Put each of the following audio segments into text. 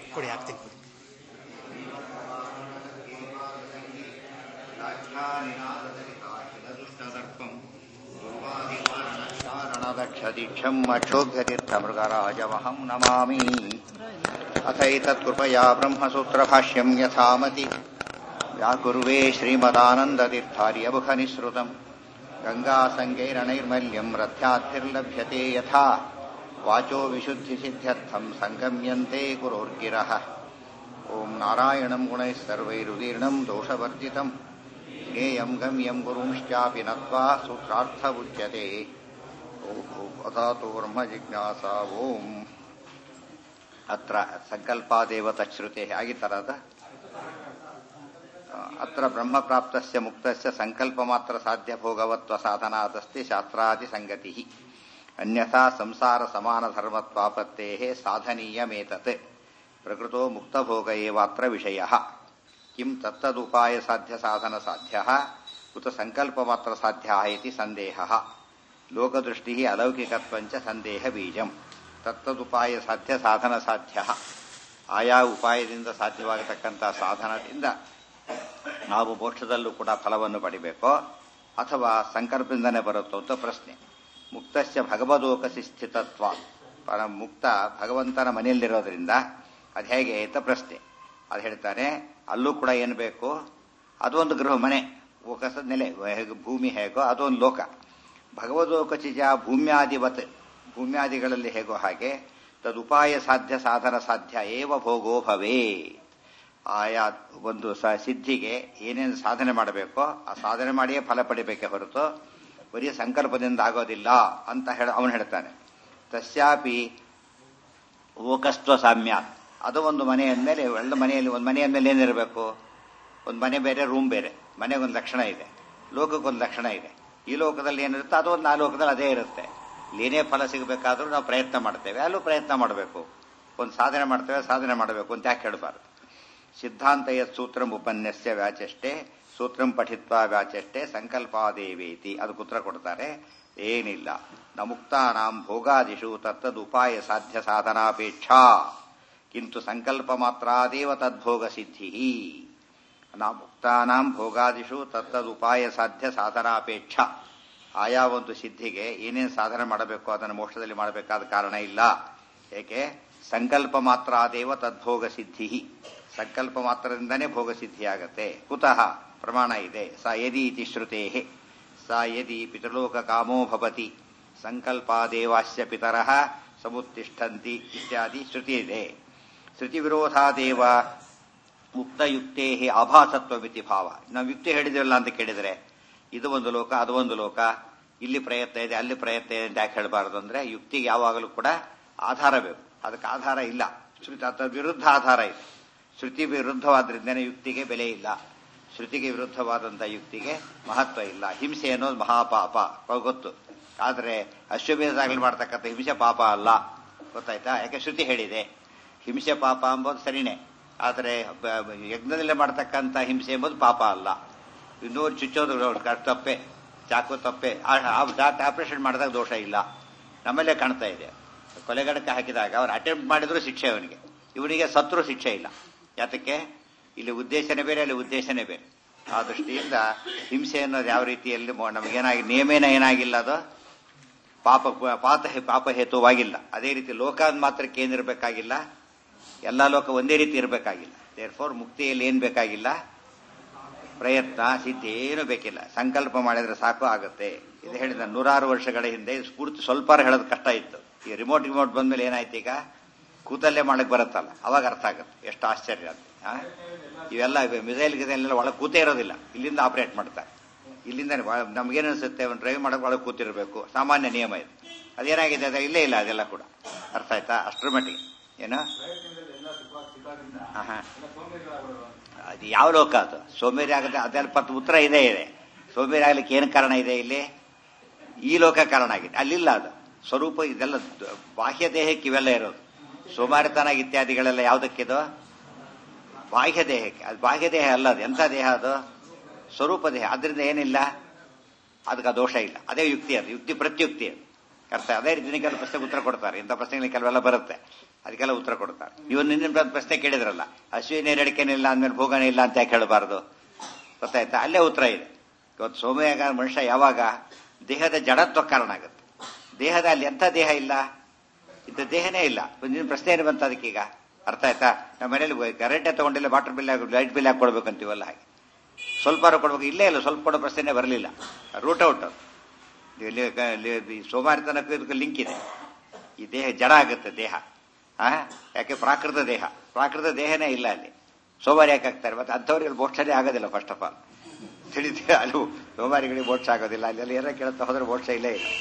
ಕೊಡಿ ಹಾಕ್ತೀನಿ ಕೊಡಿ ಕ್ಷದೀಕ್ಷಂ ಅಕ್ಷೋಭ್ಯತೀರ್ಥಮೃಗರಾಜಮಹಂ ನಮಾಮಿ ಅಥೈತತ್ಕೃಪಯಾ ಬ್ರಹ್ಮಸೂತ್ರಭಾಷ್ಯಂ ಯಥಾಮತಿ ವ್ಯಾಕುರ್ವೇ ಶ್ರೀಮದಾನन्दತೀರ್ಥಾರ್ಯಬುಖನಿಸೃತम् गङ्गासङ्गैरणैर्मल्यम् रथ्याद्भिर्लभ्यते यथा वाचो विशुद्धिसिद्ध्यर्थम् सङ्गम्यन्ते गुरोर्गिरः ॐ नारायणम् गुणैः सर्वैरुदीर्णम् दोषवर्जितम् ज्ञेयम् गम्यम् गुरुंश्चापि नत्वा सूत्रार्थ उच्यते अथातो ब्रह्म जिज्ञासा ओम् अत्र सङ्कल्पादेव तच्छ्रुतेः ಆಗಿತ್ತರದ ಅತ್ರ ಬ್ರಹ್ಮಪ್ರಾಪ್ತಸ್ಯ ಮುಕ್ತಸ್ಯ ಸಂಕಲ್ಪ ಮಾತ್ರ ಸಾಧ್ಯ ಭೋಗವತ್ವ ಸಾಧನಾದಸ್ತಿ ಶಾಸ್ತ್ರಾದಿ ಸಂಗತಿ ಅನ್ಯಥಾ ಸಂಸಾರ ಸಮಾನ ಧರ್ಮತ್ವಾಪತ್ತೇ ಸಾಧನೀಯಮೇತತ್ ಪ್ರಕೃತೋ ಮುಕ್ತಭೋಗ ಏವಾತ್ರ ವಿಷಯ ಕಿಂ ತತ್ತದುಪಾಯ ಸಾಧ್ಯ ಸಾಧನ ಸಾಧ್ಯ ಉತ ಸಂಕಲ್ಪ ಮಾತ್ರ ಸಾಧ್ಯ ಇತಿ ಸಂದೇಹ ಲೋಕದೃಷ್ಟಿ ಅಲೌಕಿಕತ್ವಂಚ ಸಂದೇಹ ಬೀಜಂ ತತ್ತದುಪಾಯ ಸಾಧ್ಯ ಸಾಧನ ಸಾಧ್ಯ ಆಯಾ ಉಪಾಯದಿಂದ ಸಾಧ್ಯವಾಗತಕ್ಕಂಥ ಸಾಧನದಿಂದ ನಾವು ಮೋಕ್ಷದಲ್ಲೂ ಕೂಡ ಫಲವನ್ನು ಪಡಿಬೇಕೋ ಅಥವಾ ಸಂಕಲ್ಪದಿಂದನೇ ಬರುತ್ತೋ ಅಂತ ಪ್ರಶ್ನೆ ಮುಕ್ತಸ್ಯ ಭಗವದೋಕಸಿ ಸ್ಥಿತತ್ವ ಪರ ಮುಕ್ತ ಭಗವಂತನ ಮನೆಯಲ್ಲಿರೋದ್ರಿಂದ ಅದು ಹೇಗೆ ಅಂತ ಪ್ರಶ್ನೆ ಅದು ಹೇಳ್ತಾನೆ ಅಲ್ಲೂ ಕೂಡ ಏನು ಬೇಕು ಅದೊಂದು ಗೃಹ ಮನೆ ಓಕಸದ ನೆಲೆ ಹೇಗೆ ಭೂಮಿ ಹೇಗೋ ಅದೊಂದು ಲೋಕ ಭಗವದೋಕಚಿಜ ಭೂಮ್ಯಾದಿವತ್ ಭೂಮ್ಯಾದಿಗಳಲ್ಲಿ ಹೇಗೋ ಹಾಗೆ ತದುಪಾಯ ಸಾಧ್ಯ ಸಾಧನ ಸಾಧ್ಯ ಏವ ಭೋಗೋ ಭವೇ ಆಯಾ ಒಂದು ಸ ಸಿದ್ಧಿಗೆ ಏನೇನು ಸಾಧನೆ ಮಾಡಬೇಕೋ ಆ ಸಾಧನೆ ಮಾಡಿಯೇ ಫಲ ಪಡಿಬೇಕೆ ಹೊರತು ಬರೀ ಸಂಕಲ್ಪದಿಂದ ಆಗೋದಿಲ್ಲ ಅಂತ ಹೇಳ ಅವನು ಹೇಳ್ತಾನೆ ತಸ್ಯಾಪಿ ಓಕಸ್ತ್ವ ಸಾಮ್ಯ ಅದು ಒಂದು ಮನೆ ಅಂದಮೇಲೆ ಎಲ್ಲ ಮನೆಯಲ್ಲಿ ಒಂದು ಮನೆ ಅಂದಮೇಲೆ ಏನಿರಬೇಕು ಒಂದು ಮನೆ ಬೇರೆ ರೂಮ್ ಬೇರೆ ಮನೆಗೊಂದು ಲಕ್ಷಣ ಇದೆ ಲೋಕಕ್ಕೊಂದು ಲಕ್ಷಣ ಇದೆ ಈ ಲೋಕದಲ್ಲಿ ಏನಿರುತ್ತೆ ಅದು ಒಂದು ಆ ಲೋಕದಲ್ಲಿ ಅದೇ ಇರುತ್ತೆ ಏನೇ ಫಲ ಸಿಗಬೇಕಾದ್ರೂ ನಾವು ಪ್ರಯತ್ನ ಮಾಡ್ತೇವೆ ಅಲ್ಲೂ ಪ್ರಯತ್ನ ಮಾಡಬೇಕು ಒಂದು ಸಾಧನೆ ಮಾಡ್ತೇವೆ ಸಾಧನೆ ಮಾಡಬೇಕು ಅಂತ ಯಾಕೆ ಹೇಳಬಾರ್ದು ಸಿದ್ಧಾಂತ ಯತ್ ಸೂತ್ರಂ ಉಪನ್ಯಸ್ಯ ವ್ಯಾಚಷ್ಟೇ ಸೂತ್ರಂ ಪಠಿತ್ವ ವ್ಯಾಚಷ್ಟೇ ಸಂಕಲ್ಪಾದೇವೇತಿ ಅದಕ್ಕೆ ಉತ್ತರ ಕೊಡ್ತಾರೆ ಏನಿಲ್ಲ ನ ಮುಕ್ತಾನಾಂ ಭೋಗಾದಿಷು ತತ್ತದುಪಾಯ ಸಾಧ್ಯ ಸಾಧನಾಪೇಕ್ಷಾ ಕಿಂತು ಸಂಕಲ್ಪ ಮಾತ್ರಾದೇವ ತದ್ಭೋಗ ಸಿದ್ಧಿ ನ ಮುಕ್ತಾನಾಂ ಭೋಗಾದಿಷು ತತ್ತದುಪಾಯ ಸಾಧ್ಯ ಸಾಧನಾಪೇಕ್ಷಾ ಆಯಾ ಒಂದು ಸಿದ್ಧಿಗೆ ಏನೇನು ಸಾಧನೆ ಮಾಡಬೇಕು ಅದನ್ನು ಮೋಕ್ಷದಲ್ಲಿ ಮಾಡಬೇಕಾದ ಕಾರಣ ಇಲ್ಲ ಏಕೆ ಸಂಕಲ್ಪ ಮಾತ್ರ ಆದೇವ ತದ್ಭೋಗ ಸಿದ್ಧಿ ಸಂಕಲ್ಪ ಮಾತ್ರದಿಂದನೇ ಭೋಗ ಸಿದ್ಧಿಯಾಗತ್ತೆ ಕುತಃ ಪ್ರಮಾಣ ಇದೆ ಸ ಯದಿ ಇತಿ ಶ್ರುತೇ ಸ ಯದಿ ಪಿತೃಲೋಕ ಕಾಮೋ ಭವತಿ ಸಂಕಲ್ಪಾದೇವಾಸ್ಯ ಪಿತರಃ ಸಮುತ್ತಿಷ್ಠಂತಿ ಇತ್ಯಾದಿ ಶ್ರುತಿ ಇದೆ ಶ್ರುತಿ ವಿರೋಧಾದೇವ ಮುಕ್ತಯುಕ್ತೇ ಆಭಾಸತ್ವಮಿತಿ ಭಾವ ನಾವು ಯುಕ್ತಿ ಹೇಳಿದಿರಲ್ಲ ಅಂತ ಕೇಳಿದರೆ ಇದು ಒಂದು ಲೋಕ ಅದು ಒಂದು ಲೋಕ ಇಲ್ಲಿ ಪ್ರಯತ್ನ ಇದೆ ಅಲ್ಲಿ ಪ್ರಯತ್ನ ಇದೆ ಅಂತ ಯಾಕೆ ಹೇಳಬಾರದು ಅಂದ್ರೆ ಯುಕ್ತಿಗೆ ಯಾವಾಗಲೂ ಕೂಡ ಆಧಾರ ಬೇಕು ಅದಕ್ಕೆ ಆಧಾರ ಇಲ್ಲ ಶ್ರುತಿ ಅಥವಾ ವಿರುದ್ಧ ಆಧಾರ ಇದೆ ಶ್ರುತಿ ವಿರುದ್ಧವಾದ್ರಿಂದನೇ ಯುಕ್ತಿಗೆ ಬೆಲೆ ಇಲ್ಲ ಶ್ರುತಿಗೆ ವಿರುದ್ಧವಾದಂಥ ಯುಕ್ತಿಗೆ ಮಹತ್ವ ಇಲ್ಲ ಹಿಂಸೆ ಅನ್ನೋದು ಮಹಾಪಾಪ ಗೊತ್ತು ಆದರೆ ಅಶ್ವಮೇಧದಾಗಲಿ ಮಾಡ್ತಕ್ಕಂಥ ಹಿಂಸೆ ಪಾಪ ಅಲ್ಲ ಗೊತ್ತಾಯ್ತಾ ಯಾಕೆ ಶ್ರುತಿ ಹೇಳಿದೆ ಹಿಂಸೆ ಪಾಪ ಎಂಬುದು ಸರಿನೇ ಆದರೆ ಯಜ್ಞದಲ್ಲೇ ಮಾಡ್ತಕ್ಕಂಥ ಹಿಂಸೆ ಎಂಬುದು ಪಾಪ ಅಲ್ಲ ಇನ್ನೂರು ಚುಚ್ಚೋದು ತಪ್ಪೆ ಚಾಕು ತಪ್ಪೆ ಆಪರೇಷನ್ ಮಾಡಿದಾಗ ದೋಷ ಇಲ್ಲ ನಮ್ಮಲ್ಲೇ ಕಾಣ್ತಾ ಇದೆ ಕೊಲೆಗಡಕ್ಕೆ ಹಾಕಿದಾಗ ಅವ್ರು ಅಟೆಂಪ್ಟ್ ಮಾಡಿದ್ರು ಶಿಕ್ಷೆ ಅವನಿಗೆ ಇವನಿಗೆ ಸತ್ರು ಶಿಕ್ಷೆ ಇಲ್ಲ ಯಾತಕ್ಕೆ ಇಲ್ಲಿ ಉದ್ದೇಶನೇ ಬೇರೆ ಅಲ್ಲಿ ಉದ್ದೇಶನೇ ಬೇರೆ ಆ ದೃಷ್ಟಿಯಿಂದ ಹಿಂಸೆ ಅನ್ನೋದು ಯಾವ ರೀತಿಯಲ್ಲಿ ನಮಗೇನಾಗಿ ನಿಯಮೇನ ಏನಾಗಿಲ್ಲ ಅದು ಪಾಪ ಪಾತ ಪಾಪ ಹೇತುವಾಗಿಲ್ಲ ಅದೇ ರೀತಿ ಲೋಕ ಮಾತ್ರಕ್ಕೆ ಏನಿರಬೇಕಾಗಿಲ್ಲ ಎಲ್ಲ ಲೋಕ ಒಂದೇ ರೀತಿ ಇರಬೇಕಾಗಿಲ್ಲ ದೇರ್ ಫೋರ್ ಮುಕ್ತಿಯಲ್ಲಿ ಏನು ಬೇಕಾಗಿಲ್ಲ ಪ್ರಯತ್ನ ಸಿದ್ಧಿ ಏನು ಬೇಕಿಲ್ಲ ಸಂಕಲ್ಪ ಮಾಡಿದ್ರೆ ಸಾಕು ಆಗುತ್ತೆ ಇದು ಹೇಳಿದ ನೂರಾರು ವರ್ಷಗಳ ಹಿಂದೆ ಸ್ಫೂರ್ತಿ ಸ್ವಲ್ಪ ಹೇಳೋದು ಕಷ್ಟ ಇತ್ತು ಈ ರಿಮೋಟ್ ರಿಮೋಟ್ ಬಂದ್ಮೇಲೆ ಏನಾಯ್ತು ಈಗ ಕೂತಲ್ಲೇ ಮಾಡಕ್ ಬರುತ್ತಲ್ಲ ಅವಾಗ ಅರ್ಥ ಆಗುತ್ತೆ ಎಷ್ಟು ಆಶ್ಚರ್ಯ ಅಂತ ಇವೆಲ್ಲ ಮಿಸೈಲ್ ಗಿಸೈಲ್ ಒಳಗೆ ಕೂತೇ ಇರೋದಿಲ್ಲ ಇಲ್ಲಿಂದ ಆಪರೇಟ್ ಮಾಡ್ತಾರೆ ಇಲ್ಲಿಂದ ನಮ್ಗೇನು ಅನಿಸುತ್ತೆ ಒಂದು ಡ್ರೈವ್ ಮಾಡಕ್ ಒಳಗೆ ಕೂತಿರ್ಬೇಕು ಸಾಮಾನ್ಯ ನಿಯಮ ಇದು ಅದೇನಾಗಿದೆ ಅದ ಇಲ್ಲೇ ಇಲ್ಲ ಅದೆಲ್ಲ ಕೂಡ ಅರ್ಥ ಆಯ್ತಾ ಅಷ್ಟರ ಮಟ್ಟಿಗೆ ಏನು ಅದು ಯಾವ ಲೋಕ ಅದು ಸೋಮೇರಿ ಆಗುತ್ತೆ ಅದೆಲ್ಲ ಪತ್ ಉತ್ತರ ಇದೇ ಇದೆ ಸೋಮೇರಿ ಆಗ್ಲಿಕ್ಕೆ ಏನು ಕಾರಣ ಇದೆ ಇಲ್ಲಿ ಈ ಲೋಕ ಕಾರಣ ಆಗಿದೆ ಅಲ್ಲಿಲ್ಲ ಅದು ಸ್ವರೂಪ ಇದೆಲ್ಲ ಬಾಹ್ಯ ದೇಹಕ್ಕೆ ಇವೆಲ್ಲ ಇರೋದು ಸೋಮಾರಿತನ ಇತ್ಯಾದಿಗಳೆಲ್ಲ ಯಾವುದಕ್ಕಿದು ಬಾಹ್ಯ ದೇಹಕ್ಕೆ ಅದು ಬಾಹ್ಯ ದೇಹ ಅಲ್ಲ ಅದು ಎಂಥ ದೇಹ ಅದು ಸ್ವರೂಪ ದೇಹ ಅದರಿಂದ ಏನಿಲ್ಲ ಅದಕ್ಕೆ ದೋಷ ಇಲ್ಲ ಅದೇ ಯುಕ್ತಿ ಅದು ಯುಕ್ತಿ ಪ್ರತ್ಯುಕ್ತಿ ಅದು ಅರ್ಥ ಅದೇ ರೀತಿ ಕೆಲವು ಪ್ರಶ್ನೆಗೆ ಉತ್ತರ ಕೊಡ್ತಾರೆ ಇಂಥ ಪ್ರಶ್ನೆಗಳಿಗೆ ಕೆಲವೆಲ್ಲ ಬರುತ್ತೆ ಅದಕ್ಕೆಲ್ಲ ಉತ್ತರ ಕೊಡ್ತಾರೆ ಇವ್ ನಿನ್ನ ಪ್ರಶ್ನೆ ಕೇಳಿದ್ರಲ್ಲ ಅಶ್ವಿನಿ ನಡಿಕೆನಿಲ್ಲ ಅಂದ್ಮೇಲೆ ಭೋಗನೇ ಇಲ್ಲ ಅಂತ ಯಾಕೆ ಹೇಳಬಾರ್ದು ಗೊತ್ತಾಯ್ತಾ ಅಲ್ಲೇ ಉತ್ತರ ಇದೆ ಇವತ್ತು ಸೋಮಯಾಗ ಮನುಷ್ಯ ಯಾವಾಗ ದೇಹದ ಜಡತ್ವ ಕಾರಣ ಆಗುತ್ತೆ ದೇಹದ ಅಲ್ಲಿ ಎಂಥ ದೇಹ ಇಲ್ಲ ಇಂಥ ದೇಹನೇ ಇಲ್ಲ ನಿನ್ನ ಪ್ರಶ್ನೆ ಏನು ಬಂತ ಅದಕ್ಕೀಗ ಅರ್ಥ ಆಯ್ತಾ ನಮ್ಮ ಮನೇಲಿ ಕರೆಂಟೇ ತಗೊಂಡಿಲ್ಲ ವಾಟರ್ ಬಿಲ್ ಲೈಟ್ ಬಿಲ್ ಹಾಕಿ ಕೊಡ್ಬೇಕು ಅಂತೀವಲ್ಲ ಹಾಗೆ ಸ್ವಲ್ಪ ಕೊಡ್ಬೇಕು ಇಲ್ಲೇ ಇಲ್ಲ ಸ್ವಲ್ಪ ಕೊಡೋ ಪ್ರಶ್ನೆ ಬರಲಿಲ್ಲ ರೂಟ್ ಔಟ್ ಇಲ್ಲಿ ಇಲ್ಲಿ ಸೋಮಾರಿತನಕ್ಕೂ ಇದಕ್ಕೆ ಲಿಂಕ್ ಇದೆ ಈ ದೇಹ ಜಡ ಆಗುತ್ತೆ ದೇಹ ಆ ಯಾಕೆ ಪ್ರಾಕೃತ ದೇಹ ಪ್ರಾಕೃತ ದೇಹನೇ ಇಲ್ಲ ಅಲ್ಲಿ ಸೋಮಾರಿ ಯಾಕೆ ಆಗ್ತಾರೆ ಮತ್ತೆ ಅಂಥವ್ರಿಗೆ ಮೋಕ್ಷನೇ ಆಗೋದಿಲ್ಲ ಫಸ್ಟ್ ಆಫ್ ಆಲ್ ತಿಳಿದೇ ಅಲ್ಲೂ ಸೋಮಾರಿಗಳಿಗೆ ಮೋಕ್ಷ ಆಗೋದಿಲ್ಲ ಅಲ್ಲಿ ಏನೋ ಕೇಳ್ತಾ ಹೋದ್ರೆ ಮೋಕ್ಷ ಇಲ್ಲೇ ಇಲ್ಲ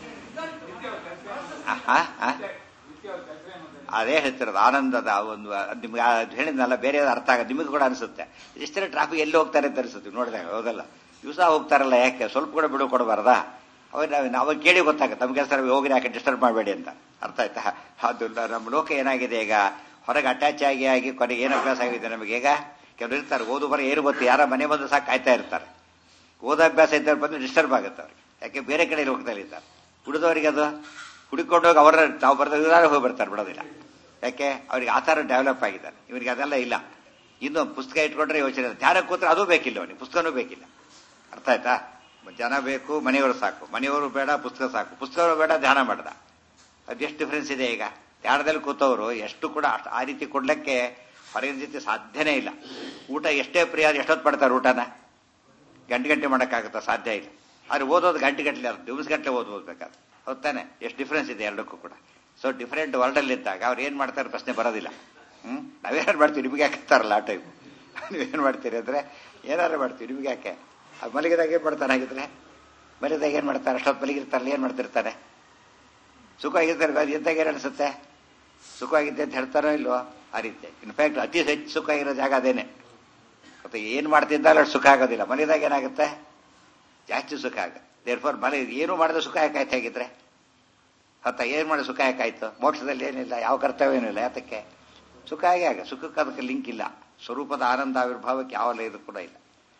ಆ, ಆ? ಅದೇ ಹೇಳ್ತಿರೋದು ಆನಂದದ ಒಂದು ನಿಮ್ಗೆ ಆ ಹೇಳಿದ್ನಲ್ಲ ಬೇರೆ ಅರ್ಥ ಆಗ ನಿಮಗೆ ಕೂಡ ಅನಿಸುತ್ತೆ ಇಷ್ಟೇ ಟ್ರಾಫಿಕ್ ಎಲ್ಲಿ ಹೋಗ್ತಾರೆ ಅಂತ ಅನಿಸುತ್ತೆ ನೋಡಿದಾಗ ಹೌದಲ್ಲ ದಿವಸ ಹೋಗ್ತಾರಲ್ಲ ಯಾಕೆ ಸ್ವಲ್ಪ ಕೂಡ ಬಿಡು ಕೊಡಬಾರ್ದಾ ಅವಾಗ ನಾವು ನಾವು ಕೇಳಿ ಗೊತ್ತಾಗುತ್ತೆ ತಮ್ಮ ಕೆಲಸ ಹೋಗಿ ಯಾಕೆ ಡಿಸ್ಟರ್ಬ್ ಮಾಡಬೇಡಿ ಅಂತ ಅರ್ಥ ಆಯ್ತಾ ಅದು ನಮ್ಮ ಲೋಕ ಏನಾಗಿದೆ ಈಗ ಹೊರಗೆ ಅಟ್ಯಾಚ್ ಆಗಿ ಆಗಿ ಕೊನೆಗೆ ಏನು ಅಭ್ಯಾಸ ಆಗಿದೆ ನಮಗೆ ಈಗ ಕೆಲವರು ಇರ್ತಾರೆ ಓದು ಬರ ಏನು ಗೊತ್ತು ಯಾರ ಮನೆ ಬಂದು ಸಾಕು ಕಾಯ್ತಾ ಇರ್ತಾರೆ ಓದಾಭ್ಯಾಸ ಇದ್ದಾರೆ ಬಂದು ಡಿಸ್ಟರ್ಬ್ ಆಗುತ್ತೆ ಅವ್ರಿಗೆ ಯಾಕೆ ಬೇರೆ ಕಡೆ ಹೋಗ್ತಾ ಇರ್ತಾರೆ ಉಳಿದವರಿಗೆ ಅದು ಹುಡುಕೊಂಡೋಗಿ ಅವರ ನಾವು ಬರ್ತಾರೆ ಹೋಗಿ ಬರ್ತಾರೆ ಬಿಡೋದಿಲ್ಲ ಯಾಕೆ ಅವ್ರಿಗೆ ಆ ಥರ ಡೆವಲಪ್ ಆಗಿದ್ದಾರೆ ಇವರಿಗೆ ಅದೆಲ್ಲ ಇಲ್ಲ ಇನ್ನು ಪುಸ್ತಕ ಇಟ್ಕೊಂಡ್ರೆ ಯೋಚನೆ ಇಲ್ಲ. ಧ್ಯಾನ ಕೂತ್ರೆ ಅದು ಬೇಕಿಲ್ಲ ಅವನಿಗೆ ಪುಸ್ತಕನೂ ಬೇಕಿಲ್ಲ ಅರ್ಥ ಆಯ್ತಾ ಜನ ಬೇಕು ಮನೆಯವರು ಸಾಕು ಮನೆಯವರು ಬೇಡ ಪುಸ್ತಕ ಸಾಕು ಪುಸ್ತಕಗಳು ಬೇಡ ಧ್ಯಾನ ಮಾಡ್ದ ಅದೆಷ್ಟು ಡಿಫ್ರೆನ್ಸ್ ಇದೆ ಈಗ ಧ್ಯಾನದಲ್ಲಿ ಕೂತವರು ಎಷ್ಟು ಕೂಡ ಅಷ್ಟ್- ಆ ರೀತಿ ಕೊಡ್ಲಿಕ್ಕೆ ಹೊರಗಿನ ಜೊತೆ ಸಾಧ್ಯನೇ ಇಲ್ಲ ಊಟ ಎಷ್ಟೇ ಪ್ರಿಯ ಆದ್ರೆ ಎಷ್ಟೊತ್ತು ಪಡ್ತಾರೆ ಊಟನ ಗಂಟೆ ಗಂಟೆ ಮಾಡೋಕ್ಕಾಗುತ್ತಾ ಸಾಧ್ಯ ಇಲ್ಲ ಆದ್ರೆ ಓದೋದು ಗಂಟೆ ಗಂಟಲೆ ಅದು ದಿವಸ ಗಂಟೆ ಓದ್ಬೇಕಾದ್ರೆ ಹೌದಾನೆ ಎಷ್ಟು ಡಿಫ್ರೆನ್ಸ್ ಇದೆ ಎರಡಕ್ಕೂ ಕೂಡ ಸೊ ಡಿಫರೆಂಟ್ ವರ್ಲ್ಡಲ್ಲಿ ಇದ್ದಾಗ ಅವ್ರು ಏನು ಮಾಡ್ತಾರೆ ಪ್ರಶ್ನೆ ಬರೋದಿಲ್ಲ ಹ್ಮ್ ನಾವೇನು ಮಾಡ್ತೀವಿ ನಿಮಗೆ ಹಾಕಿರ್ತಾರಲ್ಲ ಆ ಟೈಮ್ ನೀವೇನು ಮಾಡ್ತೀರಿ ಅಂದ್ರೆ ಏನಾರು ಮಾಡ್ತೀವಿ ನಿಮ್ಗೆ ಯಾಕೆ ಆ ಮಲಗಿದಾಗ ಏನು ಮಾಡ್ತಾನೆ ಹಾಗಿದ್ರೆ ಮಲಗಿದಾಗ ಏನು ಮಾಡ್ತಾರೆ ಅಷ್ಟೊತ್ತು ಮಲಗಿರ್ತಾರಲ್ಲ ಏನು ಮಾಡ್ತಿರ್ತಾರೆ ಸುಖವಾಗಿರ್ತಾರೆ ಅದು ಎಂತಾಗ ಏನು ಅನಿಸುತ್ತೆ ಸುಖವಾಗಿದ್ದೆ ಅಂತ ಹೇಳ್ತಾರೋ ಇಲ್ವೋ ಆ ರೀತಿ ಇನ್ಫ್ಯಾಕ್ಟ್ ಅತಿ ಹೆಚ್ಚು ಸುಖ ಇರೋ ಜಾಗ ಅದೇನೆ ಮತ್ತೆ ಏನು ಮಾಡ್ತಿದ್ದಲ್ಲ ಅಷ್ಟು ಸುಖ ಆಗೋದಿಲ್ಲ ಮಲಗಿದಾಗ ಏನಾಗುತ್ತೆ ಜಾಸ್ತಿ ಸುಖ ಆಗುತ್ತೆ ದೇರ್ಫೋರ್ ಮಲೆ ಏನು ಮಾಡಿದ್ರೆ ಸುಖ ಯಾಕಾಯ್ತು ಹೇಗಿದ್ರೆ ಹತ್ತ ಏನು ಮಾಡಿ ಸುಖ ಯಾಕಾಯ್ತು ಮೋಕ್ಷದಲ್ಲಿ ಏನಿಲ್ಲ ಯಾವ ಕರ್ತವ್ಯನೂ ಇಲ್ಲ ಯಾತಕ್ಕೆ ಸುಖ ಆಗೇ ಆಗ ಸುಖಕ್ಕೆ ಅದಕ್ಕೆ ಲಿಂಕ್ ಇಲ್ಲ ಸ್ವರೂಪದ ಆನಂದ ಆವಿರ್ಭಾವಕ್ಕೆ ಯಾವ ಇದು ಕೂಡ ಇಲ್ಲ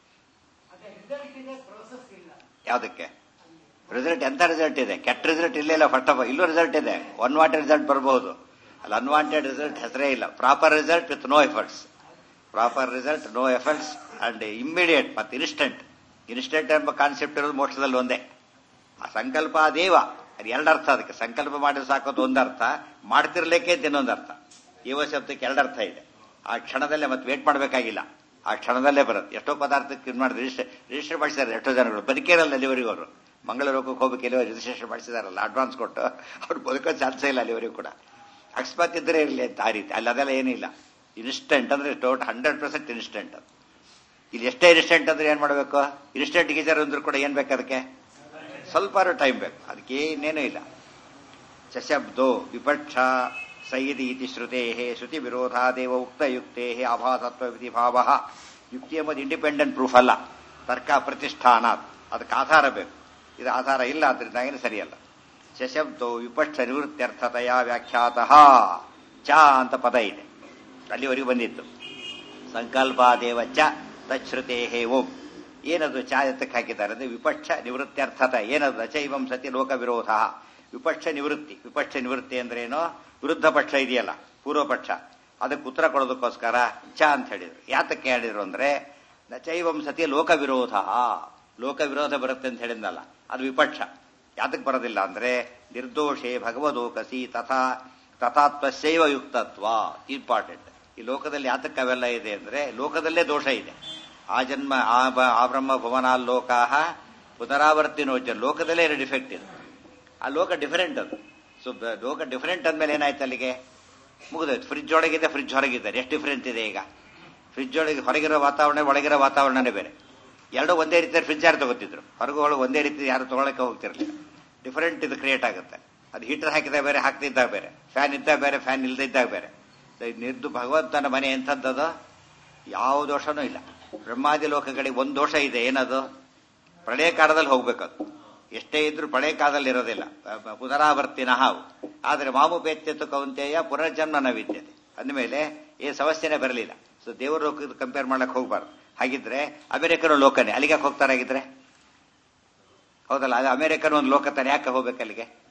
ಯಾವುದಕ್ಕೆ ರಿಸಲ್ಟ್ ಎಂತ ರಿಸಲ್ಟ್ ಇದೆ ಕೆಟ್ಟ ರಿಸಲ್ಟ್ ಇಲ್ಲೇ ಇಲ್ಲ ಫಸ್ಟ್ ಆಫ್ ಆಲ್ ಇಲ್ಲೂ ರಿಸಲ್ಟ್ ಇದೆ ಒನ್ ವಾಂಟೆಡ್ ರಿಸಲ್ಟ್ ಬರಬಹುದು ಅಲ್ಲಿ ಅನ್ವಾಂಟೆಡ್ ರಿಸಲ್ಟ್ ಹೆಸರೇ ಇಲ್ಲ proper result with no efforts proper result no efforts and immediate ಮತ್ತು ಇನ್ಸ್ಟೆಂಟ್ ಇನ್ಸ್ಟೆಂಟ್ ಎಂಬ ಕಾನ್ಸೆಪ್ಟ್ ಇರೋದು ಮೋಕ್ಷದಲ್ಲಿ ಒಂದೇ ಆ ಸಂಕಲ್ಪ ದೇವ ಅದು ಎರಡು ಅರ್ಥ ಅದಕ್ಕೆ ಸಂಕಲ್ಪ ಮಾಡಿದ್ರೆ ಸಾಕೋದು ಒಂದರ್ಥ ಮಾಡ್ತಿರ್ಲಿಕ್ಕೆ ಅಂತ ಇನ್ನೊಂದು ಅರ್ಥ ಈವ ಶಬ್ದಕ್ಕೆ ಎರಡು ಅರ್ಥ ಇದೆ ಆ ಕ್ಷಣದಲ್ಲೇ ಮತ್ತೆ ವೇಟ್ ಮಾಡಬೇಕಾಗಿಲ್ಲ ಆ ಕ್ಷಣದಲ್ಲೇ ಬರುತ್ತೆ ಎಷ್ಟೋ ಪದಾರ್ಥಕ್ಕೆ ಇದು ಮಾಡಿದ್ರೆ ರಿಜಿಸ್ಟರ್ ರಿಜಿಸ್ಟರ್ ಮಾಡಿಸಿದ್ದಾರೆ ಎಷ್ಟೋ ಜನಗಳು ಬದುಕೇರಲ್ಲ ಅಲ್ಲಿವರೆಗೂ ಅವರು ಮಂಗಳೂರಕ್ಕೆ ಹೋಗ್ಬೇಕು ಎಲ್ಲೋ ರಿಜಿಸ್ಟ್ರೇಷನ್ ಮಾಡಿಸಿದಾರಲ್ಲ ಅಡ್ವಾನ್ಸ್ ಕೊಟ್ಟು ಅವ್ರು ಬದುಕೋ ಚಾನ್ಸೇ ಇಲ್ಲ ಅಲ್ಲಿವರೆಗೂ ಕೂಡ ಅಕಸ್ಮಾತ್ ಇದ್ರೆ ಇರಲಿ ಅಂತ ಆ ರೀತಿ ಅಲ್ಲಿ ಅದೆಲ್ಲ ಏನಿಲ್ಲ ಇನ್ಸ್ಟೆಂಟ್ ಅಂದ್ರೆ ಟೋಟ್ ಹಂಡ್ರೆಡ್ ಪರ್ಸೆಂಟ್ ಇನ್ಸ್ಟೆಂಟ್ ಅದು ಇಲ್ಲಿ ಎಷ್ಟೇ ಇನ್ಸ್ಟೆಂಟ್ ಅಂದ್ರೆ ಏನ್ ಮಾಡಬೇಕು ಇನ್ಸ್ಟೆಂಟ್ ಗೀಜರ್ ಅಂದ್ರೂ ಕೂಡ ಏನ್ ಬೇಕು ಅದಕ್ಕೆ ಸ್ವಲ್ಪ ಟೈಮ್ ಬೇಕು ಅದಕ್ಕೆ ಏನೇನೂ ಇಲ್ಲ ಶಬ್ದೋ ವಿಪಕ್ಷ ಸೈದಿ ಇತಿ ಶ್ರುತೇ ಶ್ರುತಿ ವಿರೋಧಾದೇವ ಉಕ್ತಯುಕ್ತೇ ಅಭಾಸತ್ವ ವಿಧಿ ಭಾವ ಯುಕ್ತಿ ಎಂಬುದು ಇಂಡಿಪೆಂಡೆಂಟ್ ಪ್ರೂಫ್ ಅಲ್ಲ ತರ್ಕ ಪ್ರತಿಷ್ಠಾನ ಅದಕ್ಕೆ ಆಧಾರ ಬೇಕು ಇದು ಆಧಾರ ಇಲ್ಲ ಆದ್ರಿಂದ ಏನು ಸರಿಯಲ್ಲ ಶಬ್ದೋ ವಿಪಕ್ಷ ನಿವೃತ್ತ್ಯರ್ಥತೆಯ ವ್ಯಾಖ್ಯಾತಃ ಚ ಅಂತ ಪದ ಇದೆ ಅಲ್ಲಿವರೆಗೂ ಬಂದಿತ್ತು ಸಂಕಲ್ಪಾದೇವ ಚ ತಚ್ಛ್ರುತೇ ಓಂ ಏನದು ಚಾಯತಕ್ಕೆ ಹಾಕಿದ್ದಾರೆ ಅಂದ್ರೆ ವಿಪಕ್ಷ ನಿವೃತ್ತ್ಯರ್ಥತ ಏನದು ಅಚೈವಂ ಸತಿ ಲೋಕ ವಿರೋಧ ವಿಪಕ್ಷ ನಿವೃತ್ತಿ ವಿಪಕ್ಷ ನಿವೃತ್ತಿ ಅಂದ್ರೆ ಏನೋ ವಿರುದ್ಧ ಪಕ್ಷ ಇದೆಯಲ್ಲ ಪೂರ್ವ ಪಕ್ಷ ಅದಕ್ಕೆ ಉತ್ತರ ಕೊಡೋದಕ್ಕೋಸ್ಕರ ಚ ಅಂತ ಹೇಳಿದ್ರು ಯಾತಕ್ಕೆ ಹೇಳಿದ್ರು ಅಂದ್ರೆ ನಚೈವಂ ಸತಿ ಲೋಕ ವಿರೋಧ ಲೋಕ ವಿರೋಧ ಬರುತ್ತೆ ಅಂತ ಹೇಳಿದ್ನಲ್ಲ ಅದು ವಿಪಕ್ಷ ಯಾತಕ್ಕೆ ಬರೋದಿಲ್ಲ ಅಂದ್ರೆ ನಿರ್ದೋಷೆ ಭಗವದೋಕಸಿ ತಥಾ ತಥಾತ್ವಶೈವ ಯುಕ್ತತ್ವ ಇಂಪಾರ್ಟೆಂಟ್ ಈ ಲೋಕದಲ್ಲಿ ಯಾತಕ್ಕೆ ಅವೆಲ್ಲ ಇದೆ ಅಂದ್ರೆ ಲೋಕದಲ್ಲೇ ದೋಷ ಇದೆ ಆ ಜನ್ಮ ಆ ಬ- ಆ ಬ್ರಹ್ಮ ಭುವನಾಲೋಕಾಹ ಪುನರಾವರ್ತಿನೋಚ ಲೋಕದಲ್ಲೇ ಎರಡು ಡಿಫೆಕ್ಟ್ ಇದೆ ಆ ಲೋಕ ಡಿಫರೆಂಟ್ ಅದು ಸೊ ಬ- ಲೋಕ ಡಿಫರೆಂಟ್ ಅಂದ್ಮೇಲೆ ಏನಾಯ್ತು ಅಲ್ಲಿಗೆ ಮುಗಿದೋಯ್ತು ಫ್ರಿಜ್ ಒಳಗಿದೆ ಫ್ರಿಜ್ ಹೊರಗಿದ್ದಾರೆ ಎಷ್ಟು ಡಿಫರೆಂಟ್ ಇದೆ ಈಗ ಫ್ರಿಜ್ ಒಳಗೆ ಹೊರಗಿರೋ ವಾತಾವರಣ ಒಳಗಿರೋ ವಾತಾವರಣನೇ ಬೇರೆ ಎರಡು ಒಂದೇ ರೀತಿಯ ಫ್ರಿಜ್ ಯಾರು ತಗೋತಿದ್ರು ಹೊರಗು ಒಳಗೆ ಒಂದೇ ರೀತಿ ಯಾರು ತಗೊಳಕ್ಕೆ ಹೋಗ್ತಿರ್ಲಿಲ್ಲ ಡಿಫರೆಂಟ್ ಇದು ಕ್ರಿಯೇಟ್ ಆಗುತ್ತೆ ಅದು ಹೀಟರ್ ಹಾಕಿದಾಗ ಬೇರೆ ಹಾಕ್ತಿದ್ದಾಗ ಬೇರೆ ಫ್ಯಾನ್ ಇದ್ದಾಗ ಬೇರೆ ಫ್ಯಾನ್ ಇಲ್ದಿದ್ದಾಗ ಬೇರೆ ಸೊ ಈ ನಿರ್ದು ಭಗವಂತನ ಮನೆ ಎಂಥದ್ದದು ಯಾವ ದೋಷನೂ ಇಲ್ಲ ಬ್ರಹ್ಮಾದಿ ಲೋಕಗಳಿಗೆ ಒಂದು ದೋಷ ಇದೆ ಏನದು ಪ್ರಳಯ ಕಾಲದಲ್ಲಿ ಹೋಗ್ಬೇಕದು ಎಷ್ಟೇ ಇದ್ರೂ ಪ್ರಳಯ ಕಾಲದಲ್ಲಿ ಇರೋದಿಲ್ಲ ಅಹ್ ಪುನರಾವರ್ತಿನ ಹಾವು ಆದರೆ ಮಾಮು ಬೇತ್ಯತ್ತು ಕೌಂತೆಯ ಪುನರ್ಜನ್ಮ ನ ವಿದ್ಯತೆ ಅಂದಮೇಲೆ ಈ ಸಮಸ್ಯೆನೇ ಬರಲಿಲ್ಲ ಸೊ ದೇವರ ಲೋಕದ ಕಂಪೇರ್ ಮಾಡಕ್ ಹೋಗ್ಬಾರ್ದು ಹಾಗಿದ್ರೆ ಅಮೆರಿಕನ್ ಲೋಕನೇ ಅಲ್ಲಿಗೆ ಹೋಗ್ತಾರಾಗಿದ್ರೆ ಹೌದಲ್ಲ ಅದು ಅಮೆರಿಕನ್ ಒಂದು ಲೋಕ ತಾನೆ ಯಾಕೆ ಹೋಗ್ಬೇಕು ಅಲ್ಲಿಗೆ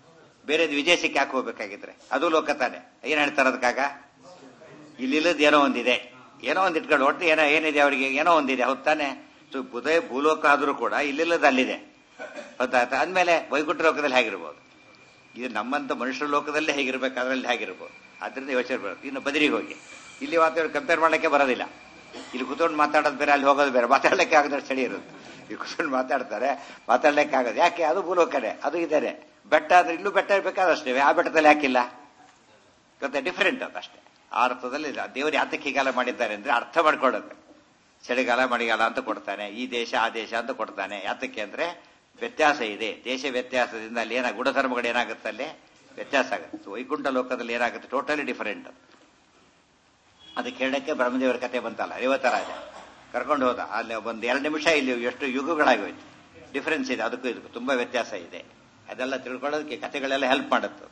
ಬೇರೆ ವಿದೇಶಕ್ಕೆ ಯಾಕೆ ಹೋಗ್ಬೇಕಾಗಿದ್ರೆ ಅದು ಲೋಕ ತಾನೆ ಏನ್ ಹೇಳ್ತಾರೆ ಅದಕ್ಕಾಗ ಇಲ್ಲಿಲ್ಲದ ಏನೋ ಒಂದಿದೆ ಏನೋ ಒಂದು ಇಟ್ಕೊಂಡು ಒಟ್ಟು ಏನೋ ಏನಿದೆ ಅವರಿಗೆ ಏನೋ ಒಂದಿದೆ ಹೌದ್ ತಾನೆ ಸೊ ಬುಧ ಭೂಲೋಕ ಆದ್ರೂ ಕೂಡ ಇಲ್ಲಿಲ್ಲದ ಅಲ್ಲಿದೆ ಗೊತ್ತಾಯ್ತಾ ಅಂದಮೇಲೆ ವೈಕುಂಠ ಲೋಕದಲ್ಲಿ ಹೇಗಿರ್ಬೋದು ಇದು ನಮ್ಮಂತ ಮನುಷ್ಯರ ಲೋಕದಲ್ಲೇ ಹೇಗಿರ್ಬೇಕು ಅದರಲ್ಲಿ ಹೇಗಿರ್ಬೋದು ಅದರಿಂದ ಯೋಚನೆ ಬರುತ್ತೆ ಇನ್ನು ಬದರಿಗೆ ಹೋಗಿ ಇಲ್ಲಿ ಮಾತಾಡಿ ಕಂಪೇರ್ ಮಾಡಕ್ಕೆ ಬರೋದಿಲ್ಲ ಇಲ್ಲಿ ಕೂತ್ಕೊಂಡು ಮಾತಾಡೋದು ಬೇರೆ ಅಲ್ಲಿ ಹೋಗೋದು ಬೇರೆ ಮಾತಾಡ್ಲಿಕ್ಕೆ ಆಗದಷ್ಟು ಚಳಿ ಇರುತ್ತೆ ಇಲ್ಲಿ ಕೂತ್ಕೊಂಡು ಮಾತಾಡ್ತಾರೆ ಮಾತಾಡ್ಲಿಕ್ಕೆ ಆಗೋದು ಯಾಕೆ ಅದು ಭೂಲೋಕನೇ ಅದು ಇದ್ದಾರೆ ಬೆಟ್ಟ ಅಂದ್ರೆ ಇಲ್ಲೂ ಬೆಟ್ಟ ಇರ್ಬೇಕಾದಷ್ಟೇ ಆ ಬೆಟ್ಟದಲ್ಲಿ ಯಾಕಿಲ್ಲ ಗೊತ್ತಾ ಡಿಫರೆಂಟ್ ಅದು ಅಷ್ಟೇ ಆ ಅರ್ಥದಲ್ಲಿ ದೇವರು ಯಾತಕ್ಕೆ ಹೀಗೆಲ್ಲ ಮಾಡಿದ್ದಾರೆ ಅಂದ್ರೆ ಅರ್ಥ ಮಾಡ್ಕೊಳ್ಳೋದು ಚಳಿಗಾಲ ಮಳೆಗಾಲ ಅಂತ ಕೊಡ್ತಾನೆ ಈ ದೇಶ ಆ ದೇಶ ಅಂತ ಕೊಡ್ತಾನೆ ಯಾತಕ್ಕೆ ಅಂದ್ರೆ ವ್ಯತ್ಯಾಸ ಇದೆ ದೇಶ ವ್ಯತ್ಯಾಸದಿಂದ ಅಲ್ಲಿ ಏನಾಗ ಗುಣಧರ್ಮಗಳು ಏನಾಗುತ್ತೆ ಅಲ್ಲಿ ವ್ಯತ್ಯಾಸ ಆಗುತ್ತೆ ವೈಕುಂಠ ಲೋಕದಲ್ಲಿ ಏನಾಗುತ್ತೆ ಟೋಟಲಿ ಡಿಫರೆಂಟ್ ಅದಕ್ಕೆ ಹೇಳಕ್ಕೆ ಬ್ರಹ್ಮದೇವರ ಕತೆ ಬಂತಲ್ಲ ರಾಜ ಕರ್ಕೊಂಡು ಹೋದ ಅಲ್ಲಿ ಒಂದು ಎರಡು ನಿಮಿಷ ಇಲ್ಲಿ ಎಷ್ಟು ಯುಗಗಳಾಗೋಯ್ತು ಡಿಫರೆನ್ಸ್ ಇದೆ ಅದಕ್ಕೂ ಇದಕ್ಕೂ ತುಂಬಾ ವ್ಯತ್ಯಾಸ ಇದೆ ಅದೆಲ್ಲ ತಿಳ್ಕೊಳ್ಳೋದಕ್ಕೆ ಕಥೆಗಳೆಲ್ಲ ಹೆಲ್ಪ್ ಮಾಡುತ್ತೆ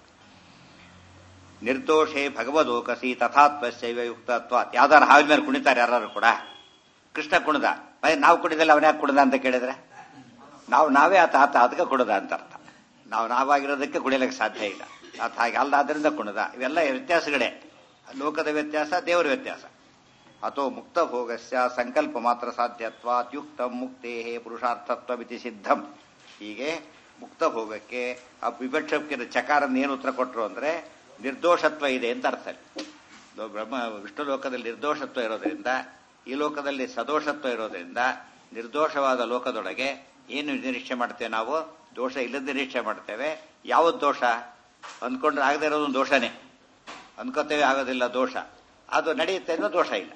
ನಿರ್ದೋಷೇ ಭಗವದೋಕಸಿ ತಥಾತ್ಮಶೈವ ಯುಕ್ತತ್ವ ಯಾವ್ದಾರು ಹಾವಿನ ಮೇಲೆ ಕುಣಿತಾರೆ ಯಾರು ಕೂಡ ಕೃಷ್ಣ ಕುಣಿದ ನಾವು ಕುಣಿದಲ್ಲ ಅವನ ಯಾಕೆ ಕುಣಿದ ಅಂತ ಕೇಳಿದ್ರೆ ನಾವು ನಾವೇ ಆತ ಆತ ಅದಕ್ಕೆ ಕುಣಿದ ಅಂತ ಅರ್ಥ ನಾವು ನಾವಾಗಿರೋದಕ್ಕೆ ಕುಣಿಯಲಿಕ್ಕೆ ಸಾಧ್ಯ ಇಲ್ಲ ಆತ ಹಾಗೆ ಅಲ್ಲ ಅದರಿಂದ ಕುಣಿದ ಇವೆಲ್ಲ ವ್ಯತ್ಯಾಸಗಳೇ ಲೋಕದ ವ್ಯತ್ಯಾಸ ದೇವರ ವ್ಯತ್ಯಾಸ ಅಥೋ ಮುಕ್ತ ಭೋಗಸ್ಯ ಸಂಕಲ್ಪ ಮಾತ್ರ ಸಾಧ್ಯತ್ವಾತ್ ಯುಕ್ತ ಮುಕ್ತೇ ಪುರುಷಾರ್ಥತ್ವ ಮಿತಿ ಸಿದ್ಧಂ ಹೀಗೆ ಮುಕ್ತ ಭೋಗಕ್ಕೆ ಆ ವಿಭಕ್ಷಕ್ಕೆ ಚಕಾರನ ಏನು ಉತ್ತರ ಕೊಟ್ಟರು ಅಂದ್ರೆ ನಿರ್ದೋಷತ್ವ ಇದೆ ಅಂತ ಅರ್ಥ ಬ್ರಹ್ಮ ವಿಷ್ಣು ಲೋಕದಲ್ಲಿ ನಿರ್ದೋಷತ್ವ ಇರೋದ್ರಿಂದ ಈ ಲೋಕದಲ್ಲಿ ಸದೋಷತ್ವ ಇರೋದ್ರಿಂದ ನಿರ್ದೋಷವಾದ ಲೋಕದೊಳಗೆ ಏನು ನಿರೀಕ್ಷೆ ಮಾಡ್ತೇವೆ ನಾವು ದೋಷ ಇಲ್ಲದ ನಿರೀಕ್ಷೆ ಮಾಡ್ತೇವೆ ಯಾವತ್ ದೋಷ ಅಂದ್ಕೊಂಡ್ರೆ ಆಗದೆ ಇರೋದು ದೋಷನೇ ಅನ್ಕೋತೇವೆ ಆಗೋದಿಲ್ಲ ದೋಷ ಅದು ನಡೆಯುತ್ತೆ ಅನ್ನೋ ದೋಷ ಇಲ್ಲ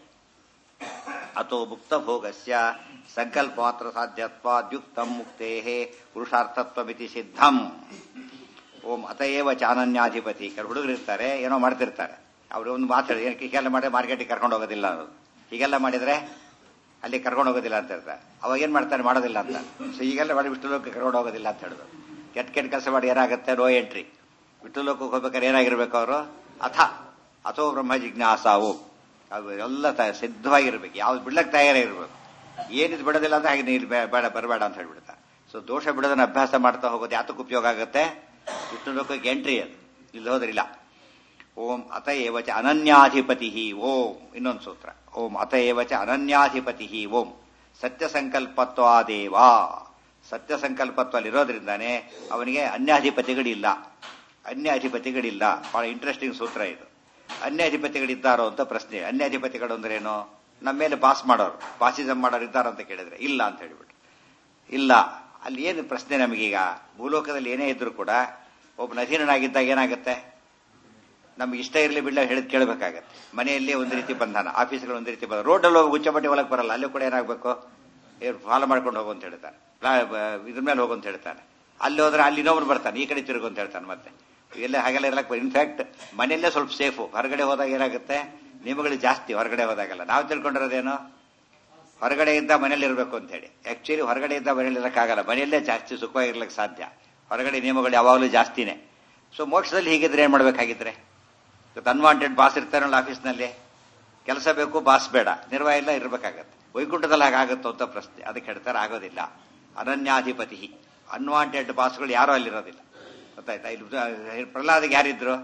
ಅಥೋ ಮುಕ್ತ ಭೋಗಸ್ಯ ಸಂಕಲ್ಪ ಮಾತ್ರ ಸಾಧ್ಯತ್ವಾದ್ಯುಕ್ತ ಮುಕ್ತೇ ಪುರುಷಾರ್ಥತ್ವ ಮಿತಿ ಸಿದ್ಧಂ ಓಂ ಅತಏವ ಚಾನನ್ಯಾಧಿಪತಿ ಕೆಲವು ಹುಡುಗರು ಇರ್ತಾರೆ ಏನೋ ಮಾಡ್ತಿರ್ತಾರೆ ಅವ್ರು ಒಂದು ಮಾತಾಡಿ ಹೀಗೆಲ್ಲ ಮಾಡಿ ಮಾರ್ಕೆಟಿಗೆ ಕರ್ಕೊಂಡು ಹೋಗೋದಿಲ್ಲ ಅನ್ನೋದು ಹೀಗೆಲ್ಲ ಮಾಡಿದ್ರೆ ಅಲ್ಲಿ ಕರ್ಕೊಂಡು ಹೋಗೋದಿಲ್ಲ ಅಂತ ಹೇಳ್ತಾರೆ ಅವಾಗ ಏನ್ ಮಾಡ್ತಾರೆ ಮಾಡೋದಿಲ್ಲ ಅಂತ ಸೊ ಈಗೆಲ್ಲ ಮಾಡಿ ವಿಷ್ಣು ಲೋಕಕ್ಕೆ ಕರ್ಕೊಂಡು ಹೋಗೋದಿಲ್ಲ ಅಂತ ಹೇಳಿದ್ರು ಕೆಟ್ಟ ಕೆಟ್ಟ ಕೆಲಸ ಮಾಡಿ ಏನಾಗುತ್ತೆ ನೋ ಎಂಟ್ರಿ ವಿಷ್ಣು ಲೋಕಕ್ಕೆ ಹೋಗ್ಬೇಕಾದ್ರೆ ಏನಾಗಿರ್ಬೇಕು ಅವರು ಅಥ ಅಥೋ ಬ್ರಹ್ಮ ಜಿಜ್ಞಾಸಾವು ಅದು ಎಲ್ಲ ಸಿದ್ಧವಾಗಿರ್ಬೇಕು ಯಾವ್ದು ಬಿಡ್ಲಕ್ಕೆ ತಯಾರಾಗಿರ್ಬೇಕು ಏನಿದು ಬಿಡೋದಿಲ್ಲ ಅಂತ ಹಾಗೆ ನೀರು ಬೇಡ ಬರಬೇಡ ಅಂತ ಹೇಳ್ಬಿಡ್ತಾರೆ ಸೊ ದೋಷ ಬಿಡೋದನ್ನ ಅಭ್ಯಾಸ ಮಾಡ್ತಾ ಹೋಗೋದು ಯಾತಕ್ಕೆ ಉಪಯೋಗ ಆಗುತ್ತೆ ವಿಷ್ಣು ಲೋಕಕ್ಕೆ ಎಂಟ್ರಿ ಅದು ಇಲ್ಲಿ ಹೋದ್ರಿಲ್ಲ ಓಂ ಅತ ಏವಚ ಅನನ್ಯಾಧಿಪತಿ ಓಂ ಇನ್ನೊಂದು ಸೂತ್ರ ಓಂ ಅತ ಏವಚ ಅನನ್ಯಾಧಿಪತಿ ಓಂ ಸತ್ಯ ಸಂಕಲ್ಪತ್ವಾದೇವ ಸತ್ಯ ಸಂಕಲ್ಪತ್ವ ಇರೋದ್ರಿಂದಾನೆ ಅವನಿಗೆ ಅನ್ಯಾಧಿಪತಿಗಳಿಲ್ಲ ಅನ್ಯ ಅಧಿಪತಿಗಳಿಲ್ಲ ಬಹಳ ಇಂಟ್ರೆಸ್ಟಿಂಗ್ ಸೂತ್ರ ಇದು ಅನ್ಯ ಅಧಿಪತಿಗಳಿದ್ದಾರೋ ಅಂತ ಪ್ರಶ್ನೆ ಅನ್ಯ ಅಧಿಪತಿಗಳು ಅಂದ್ರೇನು ನಮ್ಮ ಮೇಲೆ ಪಾಸ್ ಮಾಡೋರು ಪಾಸಿಸಂ ಮಾಡೋರು ಇದ್ದಾರೋ ಅಂತ ಕೇಳಿದ್ರೆ ಇಲ್ಲ ಅಂತ ಹೇಳಿಬಿಟ್ಟು ಇಲ್ಲ ಅಲ್ಲಿ ಏನು ಪ್ರಶ್ನೆ ನಮಗೀಗ ಭೂಲೋಕದಲ್ಲಿ ಏನೇ ಇದ್ರೂ ಕೂಡ ಒಬ್ಬ ನಧೀನನಾಗಿದ್ದಾಗ ಏನಾಗುತ್ತೆ ನಮ್ಗೆ ಇಷ್ಟ ಇರಲಿ ಬಿಡ್ಲ ಹೇಳಿದ್ ಕೇಳಬೇಕಾಗತ್ತೆ ಮನೆಯಲ್ಲಿ ಒಂದು ರೀತಿ ಬಂಧನ ಆಫೀಸ್ಗಳು ಒಂದು ರೀತಿ ಬಂಧನ ರೋಡಲ್ಲಿ ಹೋಗಿ ಉಚ್ಚಪಟ್ಟಿ ಹೊಲಕ್ಕೆ ಬರಲ್ಲ ಅಲ್ಲೂ ಕೂಡ ಏನಾಗಬೇಕು ಫಾಲೋ ಮಾಡ್ಕೊಂಡು ಹೋಗು ಅಂತ ಹೇಳ್ತಾರೆ ಇದ್ರ ಮೇಲೆ ಹೋಗು ಅಂತ ಹೇಳ್ತಾನೆ ಅಲ್ಲಿ ಹೋದ್ರೆ ಅಲ್ಲಿ ಇನ್ನೊಬ್ರು ಬರ್ತಾನೆ ಈ ಕಡೆ ತಿರುಗು ಅಂತ ಹೇಳ್ತಾನೆ ಮತ್ತೆ ಎಲ್ಲ ಹಾಗೆಲ್ಲ ಇರಲಕ್ಕೆ ಇನ್ಫ್ಯಾಕ್ಟ್ ಮನೆಯಲ್ಲೇ ಸ್ವಲ್ಪ ಸೇಫು ಹೊರಗಡೆ ಹೋದಾಗ ಏನಾಗುತ್ತೆ ನಿಯಮಗಳು ಜಾಸ್ತಿ ಹೊರಗಡೆ ಹೋದಾಗಲ್ಲ ನಾವು ತಿಳ್ಕೊಂಡಿರೋದೇನು ಹೊರಗಡೆ ಇದ್ದ ಮನೇಲಿ ಇರಬೇಕು ಅಂತ ಹೇಳಿ ಆಕ್ಚುಲಿ ಹೊರಗಡೆ ಇದ್ದ ಮನೇಲಿ ಇರಕ್ಕಾಗಲ್ಲ ಮನೆಯಲ್ಲೇ ಜಾಸ್ತಿ ಸುಖವಾಗಿರ್ಲಿಕ್ಕೆ ಸಾಧ್ಯ ಹೊರಗಡೆ ನಿಯಮಗಳು ಯಾವಾಗಲೂ ಜಾಸ್ತಿನೇ ಸೊ ಮೋಕ್ಷದಲ್ಲಿ ಹೀಗಿದ್ರೆ ಏನ್ ಮಾಡ್ಬೇಕಾಗಿದ್ರೆ ಅನ್ವಾಂಟೆಡ್ ಬಾಸ್ ಇರ್ತಾರಲ್ಲ ಆಫೀಸ್ನಲ್ಲಿ ಕೆಲಸ ಬೇಕು ಬಾಸ್ ಬೇಡ ನಿರ್ವಾಹ ಇಲ್ಲ ಇರಬೇಕಾಗತ್ತೆ ವೈಕುಂಠದಲ್ಲಿ ಹಾಗಾಗುತ್ತೋ ಅಂತ ಪ್ರಶ್ನೆ ಅದಕ್ಕೆ ಹೇಳ್ತಾರೆ ಆಗೋದಿಲ್ಲ ಅನನ್ಯಾಧಿಪತಿ ಅನ್ವಾಂಟೆಡ್ ಬಾಸ್ಗಳು ಯಾರೂ ಅಲ್ಲಿರೋದಿಲ್ಲ ಗೊತ್ತಾಯ್ತಾ ಇಲ್ಲಿ ಪ್ರಹ್ಲಾದಿಗೆ ಯಾರಿದ್ರು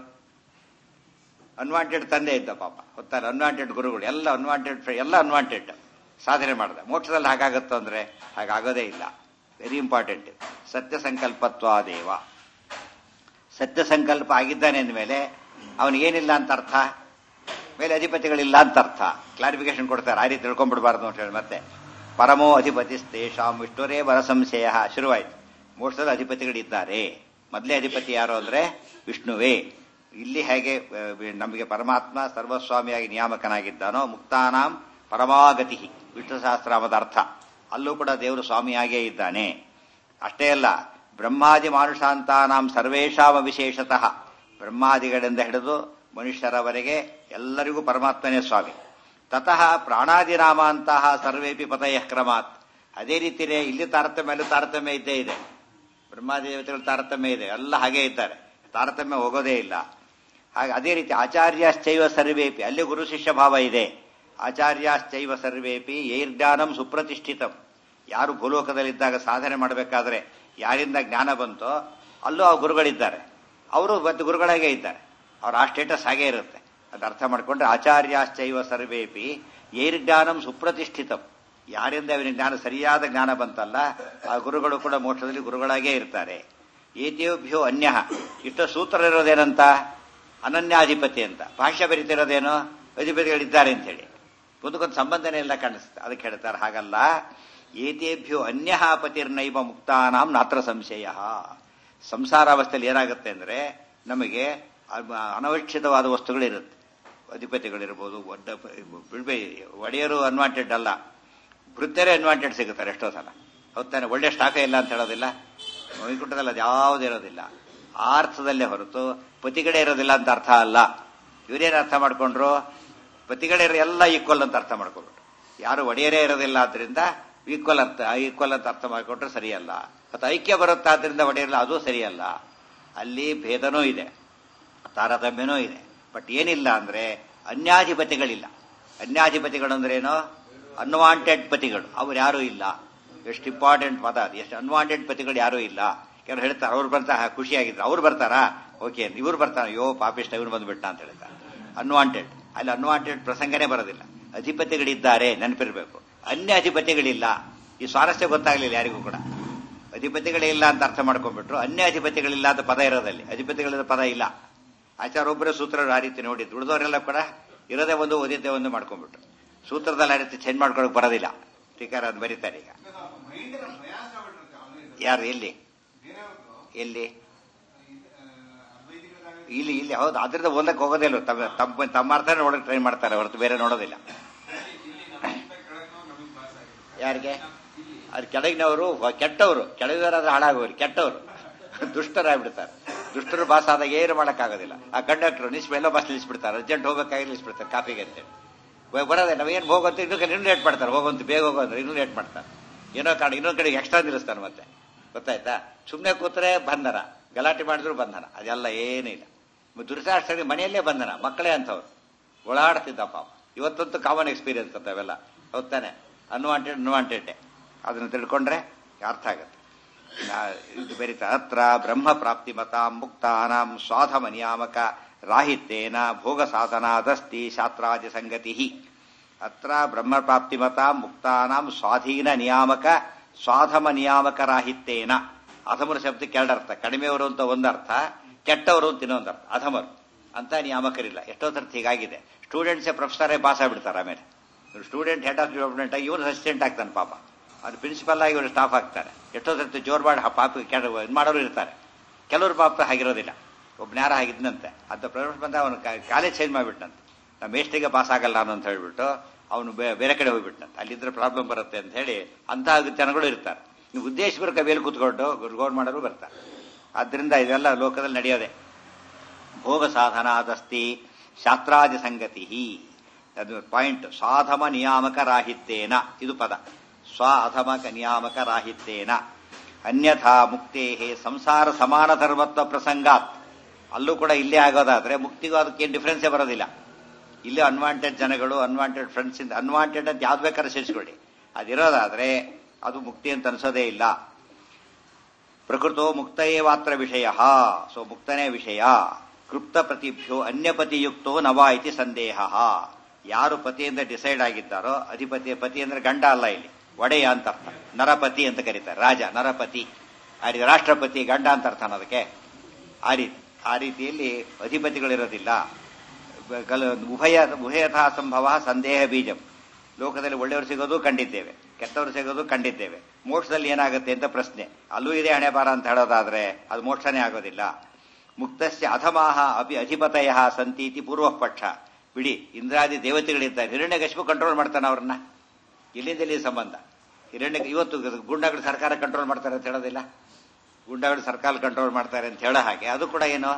ಅನ್ವಾಂಟೆಡ್ ತಂದೆ ಇದ್ದ ಪಾಪ ಗೊತ್ತಲ್ಲ ಅನ್ವಾಂಟೆಡ್ ಗುರುಗಳು ಎಲ್ಲ ಅನ್ವಾಂಟೆಡ್ ಎಲ್ಲ ಅನ್ವಾಂಟೆಡ್ ಸಾಧನೆ ಮಾಡಿದೆ ಮೋಕ್ಷದಲ್ಲಿ ಹಾಗಾಗುತ್ತೋ ಅಂದ್ರೆ ಹಾಗಾಗೋದೇ ಇಲ್ಲ ವೆರಿ ಇಂಪಾರ್ಟೆಂಟ್ ಸತ್ಯ ಸಂಕಲ್ಪತ್ವಾದೇವ ಸತ್ಯ ಸಂಕಲ್ಪ ಆಗಿದ್ದಾನೆ ಅಂದಮೇಲೆ ಅವನಿಗೇನಿಲ್ಲ ಅಂತ ಅರ್ಥ ಮೇಲೆ ಅಧಿಪತಿಗಳಿಲ್ಲ ಅಂತ ಅರ್ಥ ಕ್ಲಾರಿಫಿಕೇಶನ್ ಕೊಡ್ತಾರೆ ಆ ರೀತಿ ತಿಳ್ಕೊಂಡ್ಬಿಡ್ಬಾರ್ದು ಅಂತ ಹೇಳಿ ಮತ್ತೆ ಪರಮೋ ಅಧಿಪತಿ ತೇಷಾಂ ವಿಷ್ಣುರೇ ವರ ಸಂಶಯ ಶುರುವಾಯ್ತು ಮೋಕ್ಷದ ಅಧಿಪತಿಗಳಿದ್ದಾರೆ ಮೊದಲೇ ಅಧಿಪತಿ ಯಾರು ಅಂದ್ರೆ ವಿಷ್ಣುವೇ ಇಲ್ಲಿ ಹೇಗೆ ನಮಗೆ ಪರಮಾತ್ಮ ಸರ್ವಸ್ವಾಮಿಯಾಗಿ ನಿಯಾಮಕನಾಗಿದ್ದಾನೋ ಮುಕ್ತಾನಾಂ ಪರಮಾಗತಿ ವಿಷ್ಣು ಸಹಸ್ರಾಮದ ಅರ್ಥ ಅಲ್ಲೂ ಕೂಡ ದೇವರು ಸ್ವಾಮಿಯಾಗೇ ಇದ್ದಾನೆ ಅಷ್ಟೇ ಅಲ್ಲ ಬ್ರಹ್ಮಾದಿ ಮಾನುಷಾಂತಾನಾಂ ಸರ್ವೇಶಾಮ ವಿಶೇಷತಃ ಬ್ರಹ್ಮಾದಿಗಳಿಂದ ಹಿಡಿದು ಮನುಷ್ಯರವರೆಗೆ ಎಲ್ಲರಿಗೂ ಪರಮಾತ್ಮನೇ ಸ್ವಾಮಿ ತತಃ ಪ್ರಾಣಾದಿನಾಮಾಂತಹ ಸರ್ವೇಪಿ ಪತಯ ಕ್ರಮಾತ್ ಅದೇ ರೀತಿಯೇ ಇಲ್ಲಿ ತಾರತಮ್ಯ ಅಲ್ಲಿ ತಾರತಮ್ಯ ಇದ್ದೇ ಇದೆ ಬ್ರಹ್ಮಾದಿ ದೇವತೆಗಳು ತಾರತಮ್ಯ ಇದೆ ಎಲ್ಲ ಹಾಗೇ ಇದ್ದಾರೆ ತಾರತಮ್ಯ ಹೋಗೋದೇ ಇಲ್ಲ ಹಾಗೆ ಅದೇ ರೀತಿ ಆಚಾರ್ಯಶ್ಚೈವ ಸರ್ವೇಪಿ ಅಲ್ಲಿ ಗುರು ಶಿಷ್ಯ ಭಾವ ಇದೆ ಆಚಾರ್ಯಶ್ಚೈವ ಸರ್ವೇಪಿ ಯೈರ್ಜ್ಞಾನಂ ಸುಪ್ರತಿಷ್ಠಿತಂ ಯಾರು ಭೂಲೋಕದಲ್ಲಿದ್ದಾಗ ಸಾಧನೆ ಮಾಡಬೇಕಾದ್ರೆ ಯಾರಿಂದ ಜ್ಞಾನ ಬಂತೋ ಅಲ್ಲೂ ಆ ಗುರುಗಳಿದ್ದಾರೆ ಅವರು ಮತ್ತೆ ಗುರುಗಳಾಗೇ ಇದ್ದಾರೆ ಅವ್ರ ಆ ಸ್ಟೇಟಸ್ ಹಾಗೇ ಇರುತ್ತೆ ಅದು ಅರ್ಥ ಮಾಡ್ಕೊಂಡ್ರೆ ಆಚಾರ್ಯಾಶ್ಚೈವ ಸರ್ವೇಪಿ ಏರ್ಜ್ಞಾನಂ ಸುಪ್ರತಿಷ್ಠಿತಂ ಯಾರಿಂದ ಅವನಿಗೆ ಜ್ಞಾನ ಸರಿಯಾದ ಜ್ಞಾನ ಬಂತಲ್ಲ ಆ ಗುರುಗಳು ಕೂಡ ಮೋಕ್ಷದಲ್ಲಿ ಗುರುಗಳಾಗೇ ಇರ್ತಾರೆ ಏತೇಭ್ಯೋ ಅನ್ಯ ಇಷ್ಟು ಸೂತ್ರ ಇರೋದೇನಂತ ಅನನ್ಯಾಧಿಪತಿ ಅಂತ ಭಾಷ್ಯ ಬರೀತಿರೋದೇನು ಅಧಿಪತಿಗಳಿದ್ದಾರೆ ಅಂತ ಹೇಳಿ ಒಂದಕ್ಕೊಂದು ಸಂಬಂಧನೇ ಇಲ್ಲ ಕಾಣಿಸುತ್ತೆ ಅದಕ್ಕೆ ಹೇಳ್ತಾರೆ ಹಾಗಲ್ಲ ಏತೇಭ್ಯೋ ಅನ್ಯ ಪತಿರ್ನೈವ ಮುಕ್ತಾನಾಂ ನಾತ್ರ ಸಂಶಯ ಸಂಸಾರಾವಸ್ಥೆಯಲ್ಲಿ ಏನಾಗುತ್ತೆ ಅಂದ್ರೆ ನಮಗೆ ಅನವಶ್ಯಕವಾದ ವಸ್ತುಗಳಿರುತ್ತೆ ಅಧಿಪತಿಗಳಿರ್ಬೋದು ಒಡ್ಡ ಒಡೆಯರು ಅನ್ವಾಂಟೆಡ್ ಅಲ್ಲ ವೃತ್ತರೇ ಅನ್ವಾಂಟೆಡ್ ಸಿಗುತ್ತಾರೆ ಎಷ್ಟೋ ಸಲ ಹೊತ್ತಾನೆ ಒಳ್ಳೆ ಸ್ಟಾಕೇ ಇಲ್ಲ ಅಂತ ಹೇಳೋದಿಲ್ಲ ವೈಕುಂಠದಲ್ಲಿ ಅದು ಯಾವುದೂ ಇರೋದಿಲ್ಲ ಆ ಅರ್ಥದಲ್ಲೇ ಹೊರತು ಪತಿಗಡೆ ಇರೋದಿಲ್ಲ ಅಂತ ಅರ್ಥ ಅಲ್ಲ ಇವರೇನು ಅರ್ಥ ಮಾಡ್ಕೊಂಡ್ರು ಪತಿಗಡೆ ಎಲ್ಲ ಈಕ್ವಲ್ ಅಂತ ಅರ್ಥ ಮಾಡ್ಕೊಂಡ್ರು ಯಾರು ಒಡೆಯರೇ ಇರೋದಿಲ್ಲ ಆದ್ರಿಂದ ಈಕ್ವಲ್ ಅರ್ಥ ಈಕ್ವಲ್ ಅಂತ ಅರ್ಥ ಮಾಡ್ಕೊಂಡ್ರೆ ಸರಿಯಲ್ಲ ಮತ್ತು ಐಕ್ಯ ಬರುತ್ತಾದ್ರಿಂದ ಒಡೆಯರಲ್ಲ ಅದು ಸರಿಯಲ್ಲ ಅಲ್ಲಿ ಭೇದನೂ ಇದೆ ತಾರತಮ್ಯನೂ ಇದೆ ಬಟ್ ಏನಿಲ್ಲ ಅಂದ್ರೆ ಅನ್ಯಾಧಿಪತಿಗಳಿಲ್ಲ ಅನ್ಯಾಧಿಪತಿಗಳು ಅಂದ್ರೇನು ಅನ್ವಾಂಟೆಡ್ ಪತಿಗಳು ಅವ್ರು ಯಾರೂ ಇಲ್ಲ ಎಷ್ಟು ಇಂಪಾರ್ಟೆಂಟ್ ಪದ ಅದು ಎಷ್ಟು ಅನ್ವಾಂಟೆಡ್ ಪತಿಗಳು ಯಾರೂ ಇಲ್ಲ ಕೆಲವರು ಹೇಳ್ತಾರೆ ಅವ್ರು ಬರ್ತಾ ಖುಷಿಯಾಗಿದ್ರು ಅವ್ರು ಬರ್ತಾರಾ ಓಕೆ ಇವ್ರು ಬರ್ತಾರ ಅಯ್ಯೋ ಪಾಪಿಷ್ಟ ಇವ್ರು ಬಂದ್ಬಿಟ್ಟ ಅಂತ ಹೇಳ್ತಾರೆ ಅನ್ವಾಂಟೆಡ್ ಅಲ್ಲಿ ಅನ್ವಾಂಟೆಡ್ ಪ್ರಸಂಗನೇ ಬರೋದಿಲ್ಲ ಅಧಿಪತಿಗಳಿದ್ದಾರೆ ನೆನಪಿರ್ಬೇಕು ಅನ್ಯ ಅಧಿಪತಿಗಳಿಲ್ಲ ಈ ಸ್ವಾರಸ್ಯ ಗೊತ್ತಾಗ್ಲಿಲ್ಲ ಯಾರಿಗೂ ಕೂಡ ಅಧಿಪತಿಗಳೇ ಇಲ್ಲ ಅಂತ ಅರ್ಥ ಮಾಡ್ಕೊಂಡ್ಬಿಟ್ರು ಅನ್ಯ ಅಧಿಪತಿಗಳಿಲ್ಲ ಅಂತ ಪದ ಇರೋದಲ್ಲಿ ಅಧಿಪತಿಗಳಿದ ಪದ ಇಲ್ಲ ಆಚಾರ ಒಬ್ಬರೇ ಸೂತ್ರರು ಆ ರೀತಿ ನೋಡಿದ್ರು ಉಳಿದವರೆಲ್ಲ ಕೂಡ ಇರೋದೇ ಒಂದು ಓದಿದ್ದೇ ಒಂದು ಮಾಡ್ಕೊಂಡ್ಬಿಟ್ರು ಸೂತ್ರದಲ್ಲಿ ಆ ರೀತಿ ಚೇಂಜ್ ಮಾಡ್ಕೊಳಕ್ ಬರೋದಿಲ್ಲ ಟೀಕಾರ ಅದು ಬರೀತಾರೆ ಈಗ ಯಾರು ಎಲ್ಲಿ ಎಲ್ಲಿ ಇಲ್ಲಿ ಇಲ್ಲಿ ಹೌದು ಅದ್ರಿಂದ ಓದಕ್ಕೆ ಹೋಗೋದೇ ಇಲ್ಲ ತಮ್ಮ ತಮ್ಮ ತಮ್ಮ ಅರ್ಥ ನೋಡಕ್ ಟ್ರೈ ಮಾಡ್ತಾರೆ ಹೊರತು ಬೇರೆ ನೋಡೋದಿಲ್ಲ ಯಾರಿಗೆ ಅದು ಕೆಳಗಿನವರು ಕೆಟ್ಟವರು ಕೆಳಗಿನವರಾದ್ರೆ ಹಾಳಾಗೋರು ಕೆಟ್ಟವರು ದುಷ್ಟರಾಗ್ಬಿಡ್ತಾರೆ ದುಷ್ಟರು ಬಾಸ್ ಆದಾಗ ಏನು ಮಾಡೋಕ್ಕಾಗೋದಿಲ್ಲ ಆ ಕಂಡಕ್ಟರ್ ನಿಲ್ಸ್ಬಿಟ್ಟು ಎಲ್ಲ ಬಸ್ ನಿಲ್ಲಿಸ್ಬಿಡ್ತಾರೆ ಅರ್ಜೆಂಟ್ ಹೋಗಬೇಕಾಗಿ ನಿಲ್ಲಿಸ್ಬಿಡ್ತಾರೆ ಕಾಫಿಗೆ ಅಂತೇಳಿ ಬರೋದೇ ನಾವು ಏನು ಹೋಗಂತ ಇನ್ನೊಂದು ಇನ್ನೂ ಲೇಟ್ ಮಾಡ್ತಾರೆ ಹೋಗಂತ ಬೇಗ ಹೋಗೋ ಅಂದ್ರೆ ಇನ್ನೂ ಲೇಟ್ ಮಾಡ್ತಾರೆ ಏನೋ ಕಾರಣ ಇನ್ನೊಂದು ಕಡೆ ಎಕ್ಸ್ಟ್ರಾ ನಿಲ್ಲಿಸ್ತಾನೆ ಮತ್ತೆ ಗೊತ್ತಾಯ್ತಾ ಸುಮ್ಮನೆ ಕೂತ್ರೆ ಬಂಧನ ಗಲಾಟೆ ಮಾಡಿದ್ರು ಬಂಧನ ಅದೆಲ್ಲ ಏನಿಲ್ಲ ದುರಿತಾಷ್ಟರಿಗೆ ಮನೆಯಲ್ಲೇ ಬಂಧನ ಮಕ್ಕಳೇ ಅಂತವ್ರು ಓಡಾಡ್ತಿದ್ದ ಪಾಪ ಇವತ್ತಂತೂ ಕಾಮನ್ ಎಕ್ಸ್ಪೀರಿಯನ್ಸ್ ಅಂತ ಅವೆಲ್ಲ ಹೌದಾನೆ ಅನ್ವಾಂಟೆಡ್ ಅನ್ವಾಂಟೆಡ್ ಅದನ್ನು ತಿಳ್ಕೊಂಡ್ರೆ ಅರ್ಥ ಆಗುತ್ತೆ ಇದು ಬರೀತ ಅತ್ರ ಬ್ರಹ್ಮ ಪ್ರಾಪ್ತಿ ಮತ ಮುಕ್ತಾನಾಂ ಸ್ವಾಧಮ ನಿಯಾಮಕ ರಾಹಿತ್ಯೇನ ಭೋಗ ಸಾಧನಾದಸ್ತಿ ಶಾಸ್ತ್ರಾದಿ ಸಂಗತಿ ಅತ್ರ ಬ್ರಹ್ಮ ಪ್ರಾಪ್ತಿ ಮತ ಮುಕ್ತಾನಾಂ ಸ್ವಾಧೀನ ನಿಯಾಮಕ ಸ್ವಾಧಮ ನಿಯಾಮಕ ರಾಹಿತ್ಯೇನ ಅಧಮರ ಶಬ್ದಕ್ಕೆ ಎರಡರ್ಥ ಕಡಿಮೆಯವರು ಅಂತ ಒಂದರ್ಥ ಕೆಟ್ಟವರು ಅಂತ ಇನ್ನೊಂದು ಅರ್ಥ ಅಧಮರು ಅಂತ ನಿಯಾಮಕರಿಲ್ಲ ಎಷ್ಟೋ ಸರ್ತಿ ಹೀಗಾಗಿದೆ ಸ್ಟೂಡೆಂಟ್ಸ್ ಪ್ರೊಫೆಸರೇ ಪಾಸ್ ಆಗ್ಬಿಡ್ತಾರೆ ಆಮೇಲೆ ಸ್ಟೂಡೆಂಟ್ ಹೆಡ್ ಆಫ್ ಡಿಪಾರ್ಟ್ಮೆಂಟ್ ಆಗಿ ಇವನು ಅಸಿಸ್ಟೆಂಟ್ ಆಗ್ತಾನೆ ಪಾಪ ಅದು ಪ್ರಿನ್ಸಿಪಲ್ ಆಗಿ ಇವರು ಸ್ಟಾಫ್ ಆಗ್ತಾರೆ ಎಷ್ಟೋ ಸರ್ತಿ ಜೋರ್ ಮಾಡಿ ಪಾಪ ಇದು ಮಾಡೋರು ಇರ್ತಾರೆ ಕೆಲವರು ಪಾಪ ಆಗಿರೋದಿಲ್ಲ ಒಬ್ಬ ನ್ಯಾರ ಆಗಿದ್ನಂತೆ ಅಂತ ಪ್ರೈವೇಟ್ ಬಂದ ಅವನು ಕಾಲೇಜ್ ಚೇಂಜ್ ಮಾಡಿಬಿಟ್ಟಂತೆ ನಮ್ಮ ಮೇಸ್ಟಿಗೆ ಪಾಸ್ ಆಗಲ್ಲ ಅನ್ನೋ ಅಂತ ಹೇಳ್ಬಿಟ್ಟು ಅವನು ಬೇರೆ ಕಡೆ ಹೋಗ್ಬಿಟ್ಟಂತೆ ಅಲ್ಲಿದ್ರೆ ಪ್ರಾಬ್ಲಮ್ ಬರುತ್ತೆ ಅಂತ ಹೇಳಿ ಅಂತಹ ಜನಗಳು ಇರ್ತಾರೆ ನೀವು ಉದ್ದೇಶಪೂರ್ವಕ ಕವಿಯಲ್ಲಿ ಕೂತ್ಕೊಂಡು ಗೌಡ್ ಮಾಡೋರು ಬರ್ತಾರೆ ಆದ್ರಿಂದ ಇದೆಲ್ಲ ಲೋಕದಲ್ಲಿ ನಡೆಯೋದೆ ಭೋಗ ಸಾಧನ ಆದಸ್ತಿ ಶಾಸ್ತ್ರಾದಿ ಸಂಗತಿ ಅದು ಪಾಯಿಂಟ್ ಸ್ವಾಧಮ ನಿಯಾಮಕ ರಾಹಿತ್ಯೇನ ಇದು ಪದ ಸ್ವ ಅಧಮಕ ನಿಯಾಮಕ ರಾಹಿತ್ಯೇನ ಅನ್ಯಥಾ ಮುಕ್ತೇ ಸಂಸಾರ ಸಮಾನ ಧರ್ಮತ್ವ ಪ್ರಸಂಗಾತ್ ಅಲ್ಲೂ ಕೂಡ ಇಲ್ಲೇ ಆಗೋದಾದ್ರೆ ಮುಕ್ತಿಗೂ ಅದಕ್ಕೇನು ಡಿಫ್ರೆನ್ಸೇ ಬರೋದಿಲ್ಲ ಇಲ್ಲಿ ಅನ್ವಾಂಟೆಡ್ ಜನಗಳು ಅನ್ವಾಂಟೆಡ್ ಫ್ರೆಂಡ್ಸ್ ಇಂದ ಅನ್ವಾಂಟೆಡ್ ಅಂತ ಯಾವ್ದು ಬೇಕಾದ್ರೆ ಸೇರಿಸ್ಕೊಳ್ಳಿ ಅದಿರೋದಾದ್ರೆ ಅದು ಮುಕ್ತಿ ಅಂತ ಅನ್ಸೋದೇ ಇಲ್ಲ ಪ್ರಕೃತೋ ಮುಕ್ತಯೇ ಮಾತ್ರ ವಿಷಯ ಸೊ ಮುಕ್ತನೇ ವಿಷಯ ಕೃಪ್ತ ಪ್ರತಿಭ್ಯೋ ಅನ್ಯಪತಿಯುಕ್ತೋ ನವ ಇತಿ ಸಂದೇಹ ಯಾರು ಪತಿಯಿಂದ ಡಿಸೈಡ್ ಆಗಿದ್ದಾರೋ ಅಧಿಪತಿ ಪತಿ ಅಂದ್ರೆ ಗಂಡ ಅಲ್ಲ ಇಲ್ಲಿ ಒಡೆಯ ಅಂತ ಅರ್ಥ ನರಪತಿ ಅಂತ ಕರೀತಾರೆ ರಾಜ ನರಪತಿ ಆ ರೀತಿ ರಾಷ್ಟ್ರಪತಿ ಗಂಡ ಅಂತ ಅರ್ಥ ಅದಕ್ಕೆ ಆ ರೀತಿ ಆ ರೀತಿಯಲ್ಲಿ ಅಧಿಪತಿಗಳಿರೋದಿಲ್ಲ ಉಭಯ ಉಭಯಥಾ ಸಂಭವ ಸಂದೇಹ ಬೀಜಂ ಲೋಕದಲ್ಲಿ ಒಳ್ಳೆಯವರು ಸಿಗೋದು ಕಂಡಿದ್ದೇವೆ ಕೆಟ್ಟವರು ಸಿಗೋದು ಕಂಡಿದ್ದೇವೆ ಮೋಕ್ಷದಲ್ಲಿ ಏನಾಗುತ್ತೆ ಅಂತ ಪ್ರಶ್ನೆ ಅಲ್ಲೂ ಇದೆ ಹಣೆ ಬಾರ ಅಂತ ಹೇಳೋದಾದ್ರೆ ಅದು ಮೋಕ್ಷನೇ ಆಗೋದಿಲ್ಲ ಮುಕ್ತಸ್ಯ ಅಧಮಾಹ ಅಪಿ ಅಧಿಪತಯ ಸಂತೀತಿ ಪೂರ್ವ ಪಕ್ಷ ಬಿಡಿ ಇಂದ್ರಾದಿ ದೇವತೆಗಳಿದ್ದಾರೆ ಹಿರಣ್ಯ ಕಶಿಪು ಕಂಟ್ರೋಲ್ ಮಾಡ್ತಾನೆ ಅವ್ರನ್ನ ಇಲ್ಲಿಂದ ಇಲ್ಲಿ ಸಂಬಂಧ ಹಿರಣ್ಯ ಇವತ್ತು ಗುಂಡಾಗಳು ಸರ್ಕಾರ ಕಂಟ್ರೋಲ್ ಮಾಡ್ತಾರೆ ಅಂತ ಹೇಳೋದಿಲ್ಲ ಗುಂಡಾಗಳು ಸರ್ಕಾರ ಕಂಟ್ರೋಲ್ ಮಾಡ್ತಾರೆ ಅಂತ ಹೇಳೋ ಹಾಗೆ ಅದು ಕೂಡ ಏನು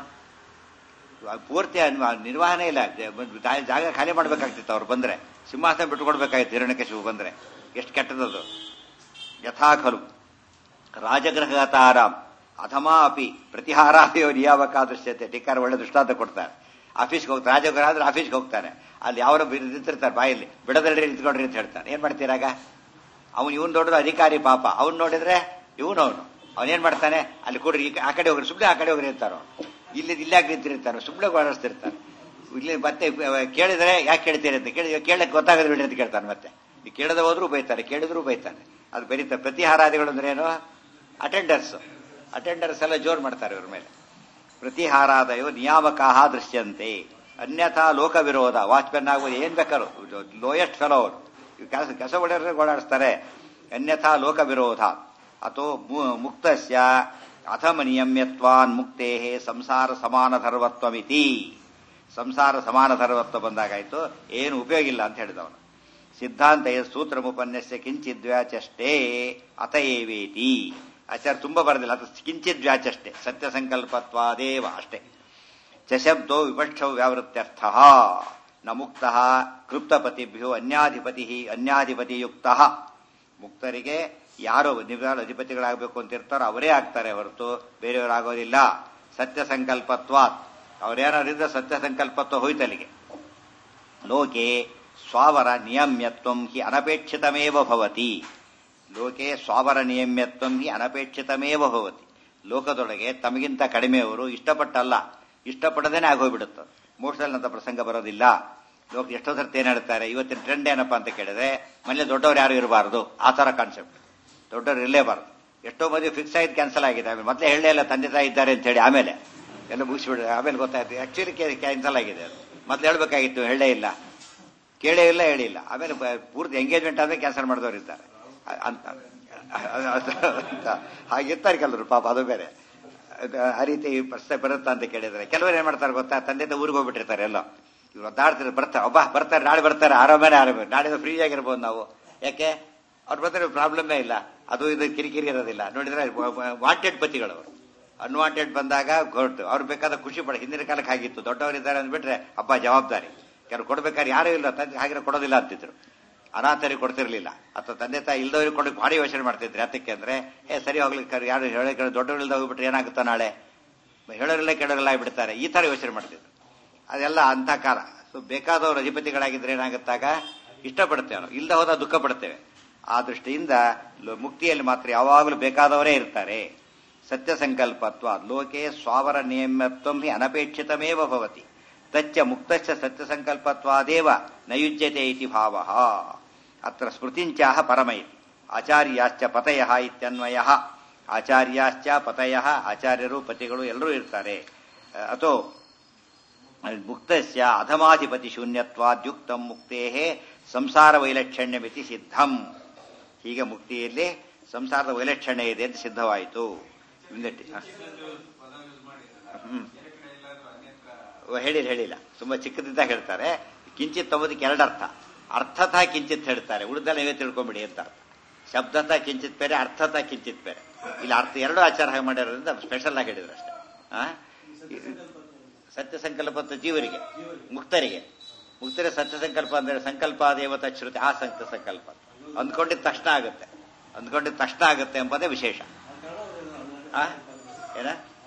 ಪೂರ್ತಿ ನಿರ್ವಹಣೆ ಇಲ್ಲ ಜಾಗ ಖಾಲಿ ಮಾಡ್ಬೇಕಾಗ್ತಿತ್ತು ಅವ್ರು ಬಂದ್ರೆ ಸಿಂಹಾಸನ ಬಿಟ್ಟುಕೊಡ್ಬೇಕಾಗಿತ್ತು ಹಿರಣ್ಯಕಶಿಪು ಬಂದ್ರೆ ಎಷ್ಟು ಕೆಟ್ಟದದು ಯಥಾ ಖಲು ರಾಜಗೃಹತಾರಾಮ್ ಅಧಮಾ ಅಪಿ ಪ್ರತಿಹಾರಾದಿಯೋ ನಿಯಾಮಕ ದೃಶ್ಯತೆ ಟಿಕ್ಕಾರ ಒಳ್ಳೆ ದೃಷ್ಟಾಂತ ಕೊಡ್ತಾರೆ ಆಫೀಸ್ಗೆ ಹೋಗ್ತಾರೆ ರಾಜಗೃಹ ಆದ್ರೆ ಆಫೀಸ್ಗೆ ಹೋಗ್ತಾನೆ ಅಲ್ಲಿ ಯಾವ ನಿಂತಿರ್ತಾರೆ ಬಾಯಲ್ಲಿ ಬಿಡದಲ್ರಿ ನಿಂತ್ಕೊಂಡ್ರಿ ಅಂತ ಹೇಳ್ತಾನೆ ಏನ್ ಮಾಡ್ತೀರಾಗ ಅವನು ಇವನ್ ದೊಡ್ಡದು ಅಧಿಕಾರಿ ಪಾಪ ಅವ್ನು ನೋಡಿದ್ರೆ ಇವನು ಅವನು ಅವನೇನ್ ಮಾಡ್ತಾನೆ ಅಲ್ಲಿ ಕೊಡ್ರಿ ಆ ಕಡೆ ಹೋಗ್ರಿ ಸುಮ್ಮನೆ ಆ ಕಡೆ ಹೋಗ್ರಿ ಅಂತಾರೋ ಇಲ್ಲಿ ಇಲ್ಲಾಕೆ ನಿಂತಿರ್ತಾನೆ ಸುಮ್ಮನೆ ಓಡಾಡಿಸ್ತಿರ್ತಾನೆ ಇಲ್ಲಿ ಮತ್ತೆ ಕೇಳಿದ್ರೆ ಯಾಕೆ ಕೇಳ್ತೀರಿ ಅಂತ ಕೇಳಿ ಕೇಳಕ್ಕೆ ಗೊತ್ತಾಗದ ಬಿಡಿ ಅಂತ ಕೇಳ್ತಾನೆ ಮತ್ತೆ ಈ ಕೇಳದೆ ಹೋದ್ರೂ ಬೈತಾರೆ ಕೇಳಿದ್ರು ಬೈತಾನೆ ಅದು ಬರೀತಾರೆ ಪ್ರತಿಹಾರಾದಿಗಳು ಅಂದ್ರೆ ಏನು ಅಟೆಂಡರ್ಸ್ ಅಟೆಂಡರ್ಸ್ ಎಲ್ಲ ಜೋರ್ ಮಾಡ್ತಾರೆ ಇವ್ರ ಮೇಲೆ ಪ್ರತಿಹಾರಾದಯೋ ನಿಯಾಮಕಾಹ ದೃಶ್ಯಂತೆ ಅನ್ಯಥಾ ಲೋಕ ವಿರೋಧ ವಾಚ್ಮೆನ್ ಆಗುವುದು ಏನ್ ಬೇಕಾದ್ರು ಲೋಯೆಸ್ಟ್ ಫೆಲೋ ಅವರು ಕೆಲಸ ಕೆಲಸ ಹೊಡೆದ್ರೆ ಓಡಾಡಿಸ್ತಾರೆ ಅನ್ಯಥಾ ಲೋಕ ವಿರೋಧ ಅಥೋ ಮುಕ್ತಸ್ಯ ಅಥಮ ನಿಯಮ್ಯತ್ವಾನ್ ಮುಕ್ತೇ ಸಂಸಾರ ಸಮಾನ ಧರ್ವತ್ವಮಿತಿ ಸಂಸಾರ ಸಮಾನ ಧರ್ವತ್ವ ಬಂದಾಗಾಯ್ತು ಏನು ಉಪಯೋಗ ಇಲ್ಲ ಅಂತ ಹೇಳಿದವನು ಸಿದ್ಧಾಂತ ಸೂತ್ರಮುಪನ್ಯಸ್ಯ ಕಿಂಚಿದ್ವ್ಯಾಚಷ್ಟೇ ಅತ ಏವೇತಿ ಆಚಾರ್ಯ ತುಂಬಾ ಬರೋದಿಲ್ಲ ಅದು ಕಿಂಚಿದ್ವ್ಯಾಚಷ್ಟೇ ಸತ್ಯ ಸಂಕಲ್ಪತ್ವಾದೇವ ಅಷ್ಟೇ ಚಶಬ್ದೋ ವಿಪಕ್ಷೌ ವ್ಯಾವೃತ್ಯರ್ಥ ನ ಮುಕ್ತ ಕೃಪ್ತಪತಿಭ್ಯೋ ಅನ್ಯಾಧಿಪತಿ ಅನ್ಯಾಧಿಪತಿಯುಕ್ತ ಮುಕ್ತರಿಗೆ ಯಾರು ನಿವ್ಯಾಲ ಅಧಿಪತಿಗಳಾಗಬೇಕು ಅಂತ ಇರ್ತಾರೋ ಅವರೇ ಆಗ್ತಾರೆ ಹೊರತು ಬೇರೆಯವರಾಗೋದಿಲ್ಲ ಸತ್ಯ ಸಂಕಲ್ಪತ್ವಾತ್ ಅವರೇನಾದ್ರಿಂದ ಸತ್ಯ ಸಂಕಲ್ಪತ್ವ ಹೋಯ್ತಲ್ಲಿಗೆ ಲೋಕೆ ಸ್ವಾವರ ನಿಯಮ್ಯತ್ವಂ ಹಿ ಅನಪೇಕ್ಷಿತಮೇವ ಭವತಿ ಲೋಕೆ ಸ್ವಾವರ ನಿಯಮ್ಯತ್ವಂ ಹಿ ಅನಪೇಕ್ಷಿತಮೇವ ಭವತಿ ಲೋಕದೊಳಗೆ ತಮಗಿಂತ ಕಡಿಮೆಯವರು ಇಷ್ಟಪಟ್ಟಲ್ಲ ಇಷ್ಟಪಡದೇನೆ ಆಗೋಗ್ಬಿಡುತ್ತೆ ಮೋಕ್ಷದಲ್ಲಂತ ಪ್ರಸಂಗ ಬರೋದಿಲ್ಲ ಲೋಕ ಎಷ್ಟೋ ಸರ್ತಿ ಏನ್ ಹೇಳ್ತಾರೆ ಇವತ್ತಿನ ಟ್ರೆಂಡ್ ಏನಪ್ಪಾ ಅಂತ ಕೇಳಿದ್ರೆ ಮನೇಲಿ ದೊಡ್ಡವ್ರು ಯಾರು ಇರಬಾರ್ದು ಆ ತರ ಕಾನ್ಸೆಪ್ಟ್ ದೊಡ್ಡವ್ರು ಇರಲೇಬಾರ್ದು ಎಷ್ಟೋ ಮದುವೆ ಫಿಕ್ಸ್ ಆಗಿ ಕ್ಯಾನ್ಸಲ್ ಆಗಿದೆ ಆಮೇಲೆ ಮತ್ತೆ ಹೇಳಲೇ ಇಲ್ಲ ತಂದೆ ತಾಯಿ ಇದ್ದಾರೆ ಅಂತ ಹೇಳಿ ಆಮೇಲೆ ಎಲ್ಲ ಮುಗಿಸ್ಬಿಡ ಆಮೇಲೆ ಗೊತ್ತಾಯ್ತು ಆಕ್ಚುಲಿ ಕ್ಯಾನ್ಸಲ್ ಆಗಿದೆ ಅದು ಮತ್ತೆ ಹೇಳ್ಬೇಕಾಗಿತ್ತು ಹೇಳೇ ಇಲ್ಲ ಕೇಳೇ ಇಲ್ಲ ಹೇಳಿಲ್ಲ ಆಮೇಲೆ ಪೂರ್ತಿ ಎಂಗೇಜ್ಮೆಂಟ್ ಆದ್ರೆ ಕ್ಯಾನ್ಸಲ್ ಮಾಡಿದವರು ಇದ್ದಾರೆ ಅಂತ ಹಾಗಿರ್ತಾರೆ ಕೆಲವರು ಪಾಪ ಅದು ಬೇರೆ ಆ ರೀತಿ ಪ್ರಶ್ನೆ ಬರುತ್ತಾ ಅಂತ ಕೇಳಿದ್ರೆ ಕೆಲವರು ಏನ್ ಮಾಡ್ತಾರೆ ಗೊತ್ತಾ ತಂದೆ ಊರಿಗೆ ಹೋಗ್ಬಿಟ್ಟಿರ್ತಾರೆ ಎಲ್ಲೋ ಇವ್ರು ಒದ್ದಾಡ್ತಾರೆ ಬರ್ತಾರೆ ಒಬ್ಬ ಬರ್ತಾರೆ ನಾಳೆ ಬರ್ತಾರೆ ಆರಾಮನೇ ಆರಾಮ ನಾಳೆ ಫ್ರೀ ಆಗಿರ್ಬೋದು ನಾವು ಯಾಕೆ ಅವ್ರು ಬರ್ತಾರೆ ಪ್ರಾಬ್ಲಮ್ಮೇ ಇಲ್ಲ ಅದು ಇದು ಕಿರಿಕಿರಿ ಇರೋದಿಲ್ಲ ನೋಡಿದ್ರೆ ವಾಂಟೆಡ್ ಪತಿಗಳು ಅವರು ಅನ್ವಾಂಟೆಡ್ ಬಂದಾಗ ಹೊರಟು ಅವ್ರು ಬೇಕಾದ ಖುಷಿ ಪಡ ಹಿಂದಿನ ಕಾಲಕ್ಕೆ ಆಗಿತ್ತು ದೊಡ್ಡವರಿದ್ದಾರೆ ಅಂದ್ಬಿಟ್ರೆ ಅಪ್ಪ ಜವಾಬ್ದಾರಿ ಕೆಲವು ಕೊಡ್ಬೇಕಾದ್ರೆ ಯಾರು ಇಲ್ಲ ತಂದೆ ಹಾಗೆ ಕೊಡೋದಿಲ್ಲ ಅಂತಿದ್ರು ಅನಾಥರಿಗೆ ಕೊಡ್ತಿರ್ಲಿಲ್ಲ ಅಥವಾ ತಂದೆ ತಾಯಿ ಇಲ್ದವ್ರಿಗೆ ಕೊಡಕ್ಕೆ ಭಾರಿ ಯೋಚನೆ ಮಾಡ್ತಿದ್ರು ಯಾತಕ್ಕೆ ಅಂದ್ರೆ ಏ ಸರಿ ಹೋಗ್ಲಿಕ್ಕೆ ಯಾರು ಹೇಳಿ ದೊಡ್ಡವರಿಲ್ದ ಹೋಗ್ಬಿಟ್ರೆ ಏನಾಗುತ್ತಾ ನಾಳೆ ಹೇಳೋರಿಲ್ಲ ಕೆಡೋರಿಲ್ಲ ಬಿಡ್ತಾರೆ ಈ ತರ ಯೋಚನೆ ಮಾಡ್ತಿದ್ರು ಅದೆಲ್ಲ ಅಂತ ಕಾಲ ಸೊ ಬೇಕಾದವರು ಅಧಿಪತಿಗಳಾಗಿದ್ರೆ ಏನಾಗುತ್ತಾಗ ಇಷ್ಟಪಡ್ತೇವೆ ನಾವು ಇಲ್ದ ಹೋದ ದುಃಖ ಪಡ್ತೇವೆ ಆ ದೃಷ್ಟಿಯಿಂದ ಮುಕ್ತಿಯಲ್ಲಿ ಮಾತ್ರ ಯಾವಾಗಲೂ ಬೇಕಾದವರೇ ಇರ್ತಾರೆ ಸತ್ಯ ಸಂಕಲ್ಪತ್ವ ಲೋಕೆ ಸ್ವಾವರ ನಿಯಮತ್ವ ಹಿ ಅನಪೇಕ್ಷಿತಮೇವ ಭವತಿ ತಚ್ಚ ಮುಕ್ತಶ್ಚ ಸತ್ಯ ಸಂಕಲ್ಪತ್ವಾದೇವ ನಯುಜ್ಯತೆ ಇತಿ ಭಾವ ಅತ್ರ ಸ್ಮೃತಿಂಚಾಹ ಪರಮ ಇತಿ ಆಚಾರ್ಯಾಶ್ಚ ಪತಯ ಇತ್ಯನ್ವಯ ಆಚಾರ್ಯಾಶ್ಚ ಪತಯ ಆಚಾರ್ಯರು ಪತಿಗಳು ಎಲ್ಲರೂ ಇರ್ತಾರೆ ಅಥೋ ಮುಕ್ತಸ್ಯ ಅಧಮಾಧಿಪತಿ ಶೂನ್ಯತ್ವಾದ್ಯುಕ್ತ ಮುಕ್ತೇ ಸಂಸಾರ ವೈಲಕ್ಷಣ್ಯಮಿತಿ ಸಿದ್ಧಂ ಹೀಗೆ ಮುಕ್ತಿಯಲ್ಲಿ ಸಂಸಾರದ ವೈಲಕ್ಷಣ್ಯ ಇದೆ ಅಂತ ಸಿದ್ಧವಾಯಿತು ಹ್ಮ್ ಹೇಳಿಲ್ಲ ಹೇಳಿಲ್ಲ ತುಂಬಾ ಚಿಕ್ಕದಿದ್ದಾಗ ಹೇಳ್ತಾರೆ ಕಿಂಚಿತ್ ತಗೋದಕ್ಕೆ ಎರಡು ಅರ್ಥ ಅರ್ಥತಃ ಕಿಂಚಿತ್ ಹೇಳ್ತಾರೆ ಉಳಿದಲ್ಲ ನೀವೇ ತಿಳ್ಕೊಂಬಿಡಿ ಅಂತ ಅರ್ಥ ಶಬ್ದತಃ ಕಿಂಚಿತ್ ಬೇರೆ ಅರ್ಥತಃ ಕಿಂಚಿತ್ ಬೇರೆ ಇಲ್ಲಿ ಅರ್ಥ ಎರಡು ಆಚಾರ ಹಾಗೆ ಮಾಡಿರೋದ್ರಿಂದ ಸ್ಪೆಷಲ್ ಆಗಿ ಹೇಳಿದ್ರು ಅಷ್ಟೇ ಆ ಸತ್ಯ ಸಂಕಲ್ಪ ಜೀವರಿಗೆ ಮುಕ್ತರಿಗೆ ಮುಕ್ತರಿಗೆ ಸತ್ಯ ಸಂಕಲ್ಪ ಅಂದ್ರೆ ಸಂಕಲ್ಪ ದೇವತ ಶ್ರುತಿ ಆ ಸತ್ಯ ಸಂಕಲ್ಪ ಅಂದ್ಕೊಂಡಿದ್ದ ತಕ್ಷಣ ಆಗುತ್ತೆ ಅಂದ್ಕೊಂಡಿದ್ದ ತಕ್ಷಣ ಆಗುತ್ತೆ ಎಂಬುದೇ ವಿಶೇಷ ಆ ಏನ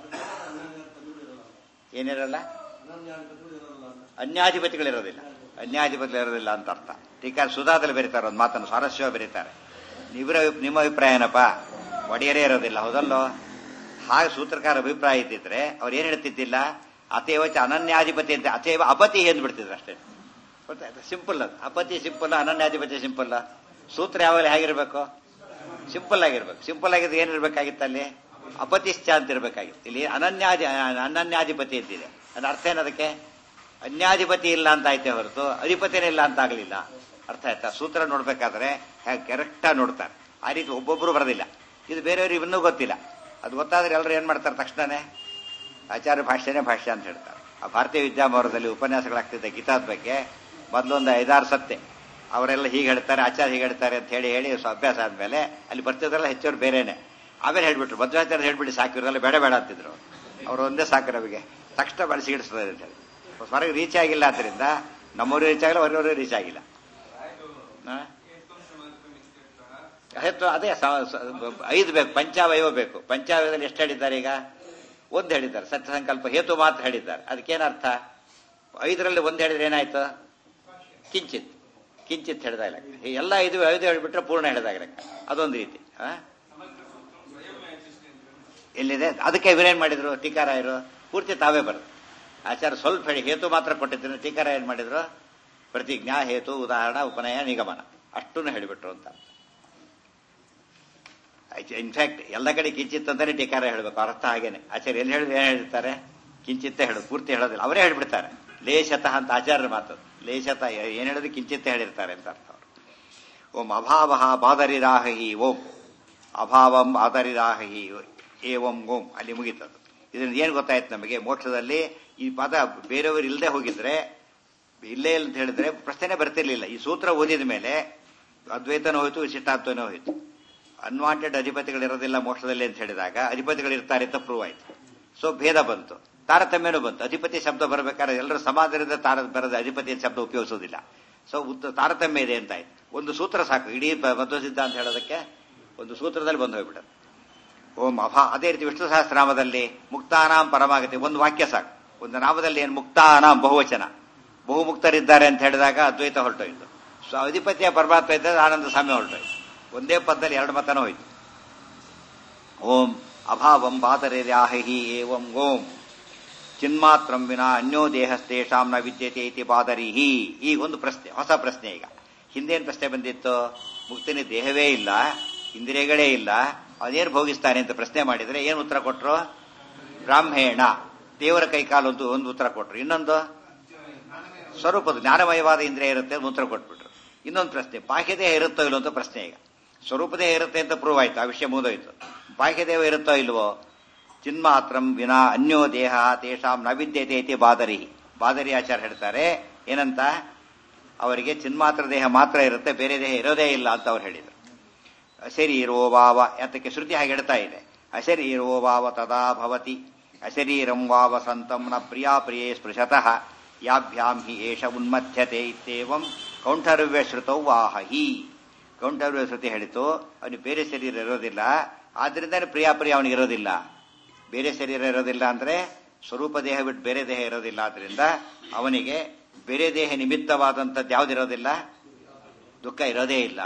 ಏನಿರಲ್ಲ ಅನ್ಯಾಧಿಪತಿಗಳಿರೋದಿಲ್ಲ ಅನ್ಯಾಧಿಪತಿಗಳಿರೋದಿಲ್ಲ ಅಂತ ಅರ್ಥ ಟೀಕಾ ಸುಧಾದಲ್ಲಿ ಬರೀತಾರೆ ಒಂದು ಮಾತನ್ನು ಸ್ವಾರಸ್ಯವಾಗಿ ಬರೀತಾರೆ ಇವರ ನಿಮ್ಮ ಅಭಿಪ್ರಾಯ ಏನಪ್ಪ ಒಡೆಯರೇ ಇರೋದಿಲ್ಲ ಹೌದಲ್ಲೋ ಹಾಗೆ ಸೂತ್ರಕಾರ ಅಭಿಪ್ರಾಯ ಇದ್ದಿದ್ರೆ ಅವ್ರು ಏನ್ ಹೇಳ್ತಿದ್ದಿಲ್ಲ ಅತೇವಚ ಅನನ್ಯಾಧಿಪತಿ ಅಂತ ಅತೇವ ಅಪತಿ ಎಂದ್ಬಿಡ್ತಿದ್ರು ಅಷ್ಟೇ ಗೊತ್ತಾಯ್ತು ಸಿಂಪಲ್ ಅದು ಅಪತಿ ಸಿಂಪಲ್ ಅನನ್ಯಾಧಿಪತಿ ಸಿಂಪಲ್ ಸೂತ್ರ ಯಾವಾಗಲೂ ಹೇಗಿರ್ಬೇಕು ಸಿಂಪಲ್ ಆಗಿರ್ಬೇಕು ಸಿಂಪಲ್ ಆಗಿದ್ರೆ ಏನಿರ್ಬೇಕಾಗಿತ್ತು ಅಲ್ಲಿ ಅಪತಿಶ್ಚ ಅಂತ ಇರ್ಬೇಕಾಗಿತ್ತು ಇಲ್ಲಿ ಅನನ್ಯಾಧಿ ಅನನ್ಯಾಧಿಪತಿ ಅಂತಿದೆ ಅದ್ರ ಅರ್ಥ ಏನದಕ್ಕೆ ಅನ್ಯಾಧಿಪತಿ ಇಲ್ಲ ಅಂತ ಆಯ್ತೆ ಹೊರತು ಅಧಿಪತಿನೇ ಇಲ್ಲ ಅಂತ ಆಗಲಿಲ್ಲ ಅರ್ಥ ಆಯ್ತಾ ಸೂತ್ರ ನೋಡ್ಬೇಕಾದ್ರೆ ಕರೆಕ್ಟಾಗಿ ನೋಡ್ತಾರೆ ಆ ರೀತಿ ಒಬ್ಬೊಬ್ರು ಬರೋದಿಲ್ಲ ಇದು ಬೇರೆಯವ್ರಿಗೆ ಇನ್ನೂ ಗೊತ್ತಿಲ್ಲ ಅದು ಗೊತ್ತಾದ್ರೆ ಎಲ್ಲರೂ ಏನ್ ಮಾಡ್ತಾರೆ ತಕ್ಷಣನೇ ಆಚಾರ್ಯ ಭಾಷ್ಯನೇ ಭಾಷ್ಯ ಅಂತ ಹೇಳ್ತಾರೆ ಆ ಭಾರತೀಯ ವಿದ್ಯಾಭವನದಲ್ಲಿ ಉಪನ್ಯಾಸಗಳಾಗ್ತಿದ್ದೆ ಗೀತಾದ ಬಗ್ಗೆ ಮೊದಲೊಂದು ಐದಾರು ಸತ್ತೆ ಅವರೆಲ್ಲ ಹೀಗೆ ಹೇಳ್ತಾರೆ ಆಚಾರ್ಯ ಹೀಗೆ ಹೇಳ್ತಾರೆ ಅಂತ ಹೇಳಿ ಹೇಳಿ ಅಭ್ಯಾಸ ಆದ್ಮೇಲೆ ಅಲ್ಲಿ ಬರ್ತಿದ್ರಲ್ಲ ಹೆಚ್ಚವರು ಬೇರೆನೆ ಆಮೇಲೆ ಹೇಳ್ಬಿಟ್ರು ಮಧ್ವಾಚಾರ್ಯ ಹೇಳ್ಬಿಡಿ ಸಾಕು ಇವ್ರೆಲ್ಲ ಬೇಡ ಬೇಡ ಅಂತಿದ್ರು ಅವ್ರು ಒಂದೇ ಸಾಕು ನಮಗೆ ತಕ್ಷಣ ಬಳಸಿ ಹಿಡಿಸ್ತದೆ ಅಂತ ಹೇಳಿ ಹೊರಗೆ ರೀಚ್ ಆಗಿಲ್ಲ ಆದ್ರಿಂದ ನಮ್ಮವ್ರಿಗೆ ರೀಚ್ ಆಗಿಲ್ಲ ಹೊರಗವ್ರಿಗೆ ರೀಚ್ ಆಗಿಲ್ಲ ಹೆತ್ತು ಅದೇ ಐದು ಬೇಕು ಪಂಚಾವಯವ ಬೇಕು ಪಂಚಾವಯದಲ್ಲಿ ಎಷ್ಟು ಹೇಳಿದ್ದಾರೆ ಈಗ ಒಂದು ಹೇಳಿದ್ದಾರೆ ಸತ್ಯ ಸಂಕಲ್ಪ ಹೇತು ಮಾತ್ರ ಹೇಳಿದ್ದಾರೆ ಅದಕ್ಕೇನರ್ಥ ಐದರಲ್ಲಿ ಒಂದು ಹೇಳಿದ್ರೆ ಏನಾಯ್ತು ಕಿಂಚಿತ್ ಕಿಂಚಿತ್ ಹೇಳಿದಾಗ ಎಲ್ಲ ಐದು ಐದು ಹೇಳಿಬಿಟ್ರೆ ಪೂರ್ಣ ಹೇಳಿದಾಗ ಲೆಕ್ಕ ಅದೊಂದು ರೀತಿ ಎಲ್ಲಿದೆ ಅದಕ್ಕೆ ಇವರೇನ್ ಮಾಡಿದ್ರು ಟೀಕಾರಾಯರು ಪೂರ್ತಿ ತಾವೇ ಬರುತ್ತೆ ಆಚಾರ ಸ್ವಲ್ಪ ಹೇಳಿ ಹೇತು ಮಾತ್ರ ಕೊಟ್ಟಿದ್ದೀನಿ ಟೀಕಾರ ಏನ್ ಮಾಡಿದ್ರು ಪ್ರತಿಜ್ಞಾ ಹೇತು ಉದಾಹರಣ ಉಪನಯ ನಿಗಮನ ಅಷ್ಟನ್ನು ಹೇಳಿಬಿಟ್ರು ಅಂತ ಇನ್ಫ್ಯಾಕ್ಟ್ ಎಲ್ಲ ಕಡೆ ಕಿಂಚಿತ್ ಅಂತಾನೆ ಟೀಕಾರ ಹೇಳ್ಬೇಕು ಅರ್ಥ ಹಾಗೇನೆ ಆಚಾರ್ಯ ಎಲ್ಲಿ ಹೇಳಿದ್ರೆ ಏನ್ ಹೇಳ್ತಾರೆ ಕಿಂಚಿತ್ತ ಹೇಳೋದು ಪೂರ್ತಿ ಹೇಳೋದಿಲ್ಲ ಅವರೇ ಹೇಳ್ಬಿಡ್ತಾರೆ ಲೇಷತಃ ಅಂತ ಆಚಾರ್ಯರ ಮಾತು ಲೇಷತಃ ಏನ್ ಹೇಳಿದ್ರೆ ಕಿಂಚಿತ್ತ ಹೇಳಿರ್ತಾರೆ ಅಂತ ಅರ್ಥ ಅವರು ಓಂ ಅಭಾವ ಬಾದರಿರಾಹಿ ಓಂ ಅಭಾವಂ ಆದರಿರಾಹಿ ಏವಂ ಓಂ ಅಲ್ಲಿ ಮುಗೀತದು ಇದರಿಂದ ಏನ್ ಗೊತ್ತಾಯ್ತು ನಮಗೆ ಮೋಕ್ಷದಲ್ಲಿ ಈ ಪದ ಬೇರೆಯವರು ಇಲ್ಲದೆ ಹೋಗಿದ್ರೆ ಇಲ್ಲೇ ಇಲ್ಲ ಅಂತ ಹೇಳಿದ್ರೆ ಪ್ರಶ್ನೆ ಬರ್ತಿರ್ಲಿಲ್ಲ ಈ ಸೂತ್ರ ಓದಿದ ಮೇಲೆ ಅದ್ವೈತನೂ ಹೋಯ್ತು ವಿಶಿಷ್ಟಾದ್ವೈತನೂ ಹೋಯ್ತು ಅನ್ವಾಂಟೆಡ್ ಅಧಿಪತಿಗಳಿರೋದಿಲ್ಲ ಮೋಕ್ಷದಲ್ಲಿ ಅಂತ ಹೇಳಿದಾಗ ಅಧಿಪತಿಗಳಿರ್ತಾರೆ ಅಂತ ಪ್ರೂವ್ ಆಯ್ತು ಸೊ ಭೇದ ಬಂತು ತಾರತಮ್ಯನೂ ಬಂತು ಅಧಿಪತಿ ಶಬ್ದ ಬರಬೇಕಾದ್ರೆ ಎಲ್ಲರೂ ಸಮಾಜದಿಂದ ತಾರ ಬರದ ಅಧಿಪತಿ ಶಬ್ದ ಉಪಯೋಗಿಸೋದಿಲ್ಲ ಸೊ ಉದ್ದ ತಾರತಮ್ಯ ಇದೆ ಅಂತ ಆಯ್ತು ಒಂದು ಸೂತ್ರ ಸಾಕು ಇಡೀ ಮಧ್ವ ಸಿದ್ಧಾಂತ ಹೇಳೋದಕ್ಕೆ ಒಂದು ಸೂತ್ರದಲ್ಲಿ ಬಂದು ಹೋಗ್ಬಿಡೋದು ಓಂ ಅಭಾ ಅದೇ ರೀತಿ ವಿಷ್ಣು ಸಹಸ್ರನಾಮದಲ್ಲಿ ಮುಕ್ತಾನಾಂ ಪರಮಾಗತಿ ಒಂದು ವಾಕ್ಯ ಸಾಕು ಒಂದು ನಾಮದಲ್ಲಿ ಏನು ಮುಕ್ತಾನಾಂ ಬಹುವಚನ ಬಹುಮುಕ್ತರಿದ್ದಾರೆ ಅಂತ ಹೇಳಿದಾಗ ಅದ್ವೈತ ಹೊರಟೋಯ್ತು ಸೊ ಅಧಿಪತಿಯ ಪರಮಾತ್ಮ ಇದ್ದರೆ ಆನಂದ ಸಾಮ್ಯ ಹೊರಟೋಯ್ತು ಒಂದೇ ಪದದಲ್ಲಿ ಎರಡು ಮತನೂ ಹೋಯ್ತು ಓಂ ಅಭಾವಂ ಬಾದರಿರ್ಯಾಹಿ ಏವಂ ಓಂ ಚಿನ್ಮಾತ್ರಂ ವಿನಾ ಅನ್ಯೋ ದೇಹಸ್ತೇಷಾಂ ನ ವಿದ್ಯತೆ ಇತಿ ಬಾದರಿಹಿ ಈಗ ಒಂದು ಪ್ರಶ್ನೆ ಹೊಸ ಪ್ರಶ್ನೆ ಈಗ ಹಿಂದೇನು ಪ್ರಶ್ನೆ ಬಂದಿತ್ತು ಮುಕ್ತಿನ ದೇಹವೇ ಇಲ್ಲ ಇಂದ್ರಿಯಗಳೇ ಇಲ್ಲ ಅದೇನು ಭೋಗಿಸ್ತಾನೆ ಅಂತ ಪ್ರಶ್ನೆ ಮಾಡಿದ್ರೆ ಏನು ಉತ್ತರ ಕೊಟ್ರು ಬ್ರಾಹ್ಮೇಣ ದೇವರ ಕೈಕಾಲು ಒಂದು ಒಂದು ಉತ್ತರ ಕೊಟ್ರು ಇನ್ನೊಂದು ಸ್ವರೂಪದ ಜ್ಞಾನಮಯವಾದ ಇಂದ್ರಿಯ ಇರುತ್ತೆ ಅಂತ ಉತ್ತರ ಕೊಟ್ಬಿಟ್ರು ಇನ್ನೊಂದು ಪ್ರಶ್ನೆ ಬಾಹ್ಯದೇಹ ಇರುತ್ತೋ ಇಲ್ಲೋ ಅಂತ ಪ್ರಶ್ನೆ ಈಗ ಸ್ವರೂಪದೇಹ ಇರುತ್ತೆ ಅಂತ ಪ್ರೂವ್ ಆಯ್ತು ಆ ವಿಷಯ ಮುಗಿದೋಯ್ತು ಬಾಹ್ಯದೇಹ ಇರುತ್ತೋ ಇಲ್ವೋ ಚಿನ್ಮಾತ್ರಂ ವಿನಾ ಅನ್ಯೋ ದೇಹ ತೇಷಾಂ ನ ವಿದ್ಯತೆ ಇತಿ ಬಾದರಿ ಬಾದರಿ ಆಚಾರ ಹೇಳ್ತಾರೆ ಏನಂತ ಅವರಿಗೆ ಚಿನ್ಮಾತ್ರ ದೇಹ ಮಾತ್ರ ಇರುತ್ತೆ ಬೇರೆ ದೇಹ ಇರೋದೇ ಇಲ್ಲ ಅಂತ ಅವ್ರು ಹೇಳಿದರು ಅಶರೀರೋ ವಾವ ಯಾತಕ್ಕೆ ಶ್ರುತಿ ಹಾಗೆ ಹೇಳ್ತಾ ಇದೆ ಅಶರೀರೋ ವಾವ ತದಾ ಭವತಿ ಅಶರೀರಂ ವಾವ ಸಂತಂ ನ ಪ್ರಿಯಾ ಪ್ರಿಯೇ ಸ್ಪೃಶತಃ ಯಾಭ್ಯಾಂ ಹಿ ಏಷ ಉನ್ಮಥ್ಯತೆ ಇತ್ಯೇವಂ ಕೌಂಠರವ್ಯ ಶ್ರುತೌ ವಾಹಿ ಕೌಂಠರವ್ಯ ಶ್ರುತಿ ಹೇಳಿತು ಅವನಿಗೆ ಬೇರೆ ಶರೀರ ಇರೋದಿಲ್ಲ ಆದ್ರಿಂದ ಪ್ರಿಯಾ ಪ್ರಿಯ ಅವನಿಗೆ ಇರೋದಿಲ್ಲ ಬೇರೆ ಶರೀರ ಇರೋದಿಲ್ಲ ಅಂದ್ರೆ ಸ್ವರೂಪ ದೇಹ ಬಿಟ್ಟು ಬೇರೆ ದೇಹ ಇರೋದಿಲ್ಲ ಆದ್ರಿಂದ ಅವನಿಗೆ ಬೇರೆ ದೇಹ ನಿಮಿತ್ತವಾದಂಥದ್ದು ಯಾವುದಿರೋದಿಲ್ಲ ದುಃಖ ಇರೋದೇ ಇಲ್ಲ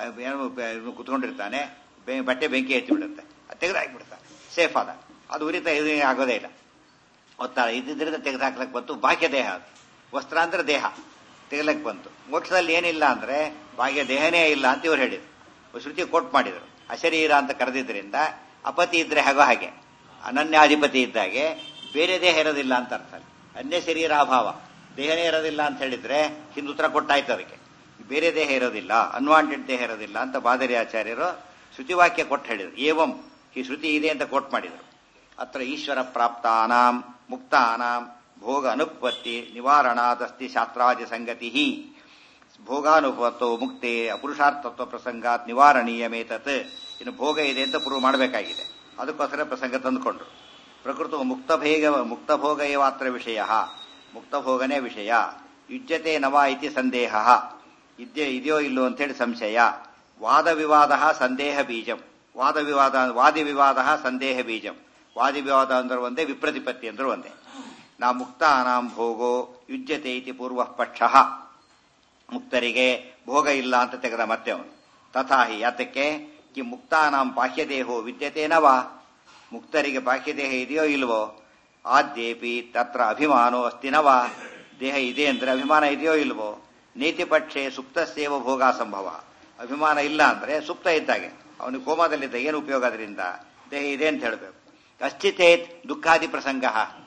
ಏನು ಕುತ್ಕೊಂಡಿರ್ತಾನೆ ಬಟ್ಟೆ ಬೆಂಕಿ ಎತ್ತಿ ಬಿಡುತ್ತೆ ಅದು ತೆಗೆದು ಹಾಕ್ಬಿಡ್ತಾನೆ ಸೇಫ್ ಆದ ಅದು ಉರಿತಾ ಇದು ಆಗೋದೇ ಇಲ್ಲ ಒತ್ತಾಳ ಇದ್ದಿದ್ರಿಂದ ತೆಗೆದು ಹಾಕ್ಲಕ್ಕೆ ಬಂತು ಬಾಹ್ಯ ದೇಹ ಅದು ವಸ್ತ್ರ ಅಂದ್ರೆ ದೇಹ ತೆಗಲಕ್ಕೆ ಬಂತು ಮೋಕ್ಷದಲ್ಲಿ ಏನಿಲ್ಲ ಅಂದ್ರೆ ಬಾಹ್ಯ ದೇಹನೇ ಇಲ್ಲ ಅಂತ ಇವ್ರು ಹೇಳಿದ್ರು ಶ್ರುತಿ ಕೋಟ್ ಮಾಡಿದ್ರು ಅಶರೀರ ಅಂತ ಕರೆದಿದ್ರಿಂದ ಅಪತಿ ಇದ್ರೆ ಹಾಗೋ ಹಾಗೆ ಅನನ್ಯಾಧಿಪತಿ ಇದ್ದಾಗೆ ಬೇರೆ ದೇಹ ಇರೋದಿಲ್ಲ ಅಂತ ಅರ್ಥ ಅನ್ಯ ಶರೀರ ಅಭಾವ ದೇಹನೇ ಇರೋದಿಲ್ಲ ಅಂತ ಹೇಳಿದ್ರೆ ಹಿಂದೆ ಉತ್ತರ ಕೊಟ್ಟಾಯ್ತು ಅದಕ್ಕೆ ಬೇರೆ ದೇಹ ಇರೋದಿಲ್ಲ ಅನ್ವಾಂಟೆಡ್ ದೇಹ ಇರೋದಿಲ್ಲ ಅಂತ ಬಾದರಿ ಆಚಾರ್ಯರು ಶ್ರುತಿವಾಕ್ಯ ಕೊಟ್ಟು ಹೇಳಿದರು ಏವಂ ಈ ಶ್ರುತಿ ಇದೆ ಅಂತ ಕೋಟ್ ಮಾಡಿದರು ಅತ್ರ ಈಶ್ವರ ಪ್ರಾಪ್ತಾನಾಂ ಮುಕ್ತಾನಾಂ ಭೋಗ ಅನುಪತ್ತಿ ನಿವಾರಣಾದಸ್ತಿ ಶಾಸ್ತ್ರಾದಿ ಸಂಗತಿ ಭೋಗಾನುಪತ್ತೋ ಮುಕ್ತೆ ಅಪುರುಷಾರ್ಥತ್ವ ಪ್ರಸಂಗಾತ್ ನಿವಾರಣೀಯಮೇತತ್ ಇನ್ನು ಭೋಗ ಇದೆ ಅಂತ ಪ್ರೂವ್ ಮಾಡಬೇಕಾಗಿದೆ ಅದಕ್ಕೋಸ್ಕರ ಪ್ರಸಂಗ ತಂದುಕೊಂಡ್ರು ಪ್ರಕೃತ ಮುಕ್ತ ಭೇಗ ಮುಕ್ತ ಭೋಗ ಏವಾತ್ರ ವಿಷಯ ಮುಕ್ತ ಭೋಗನೇ ವಿಷಯ ಯುಜ್ಯತೆ ನವ ಇತಿ ಸಂದೇಹ ಇದ್ಯೆ ಇದೆಯೋ ಇಲ್ಲೋ ಅಂತೇಳಿ ಸಂಶಯ ವಾದ ವಿವಾದ ಸಂದೇಹ ಬೀಜಂ ವಾದ ವಿವಾದ ವಾದಿ ವಿವಾದ ಸಂದೇಹ ಬೀಜಂ ವಾದಿ ವಿವಾದ ಅಂದ್ರೆ ಒಂದೇ ವಿಪ್ರತಿಪತ್ತಿ ಅಂದ್ರೆ ಒಂದೇ ನಾ ಮುಕ್ತಾನಾಂ ಭೋಗೋ ಯುಜ್ಯತೆ ಇತಿ ಪೂರ್ವ ಪಕ್ಷ ಮುಕ್ತರಿಗೆ ಭೋಗ ಇಲ್ಲ ಅಂತ ತೆಗೆದ ಮತ್ತೆ ಅವನು ತಥಾಹಿ ಯಾತಕ್ಕೆ ಕಿ ಮುಕ್ತಾನಾಂ ಬಾಹ್ಯದೇಹೋ ವಿದ್ಯತೇನವ ಮುಕ್ತರಿಗೆ ಬಾಹ್ಯದೇಹ ಇದೆಯೋ ಇಲ್ವೋ ಆದ್ಯೇಪಿ ತತ್ರ ಅಭಿಮಾನೋ ಅಸ್ತಿನವ ದೇಹ ಇದೆ ಅಂದ್ರೆ ಅಭಿಮಾನ ಇದೆಯೋ ಇಲ್ವೋ ನೀತಿ ಪಕ್ಷೆ ಸುಪ್ತಸೇವ ಭೋಗ ಸಂಭವ ಅಭಿಮಾನ ಇಲ್ಲ ಅಂದ್ರೆ ಸುಪ್ತ ಇದ್ದಾಗೆ ಅವನಿಗೆ ಕೋಮಾದಲ್ಲಿದ್ದ ಏನು ಉಪಯೋಗ ಅದರಿಂದ ದೇಹ ಇದೆ ಅಂತ ಹೇಳಬೇಕು ಅಶ್ಚಿತೇತ್ ದುಃಖಾದಿ ಪ್ರಸಂಗ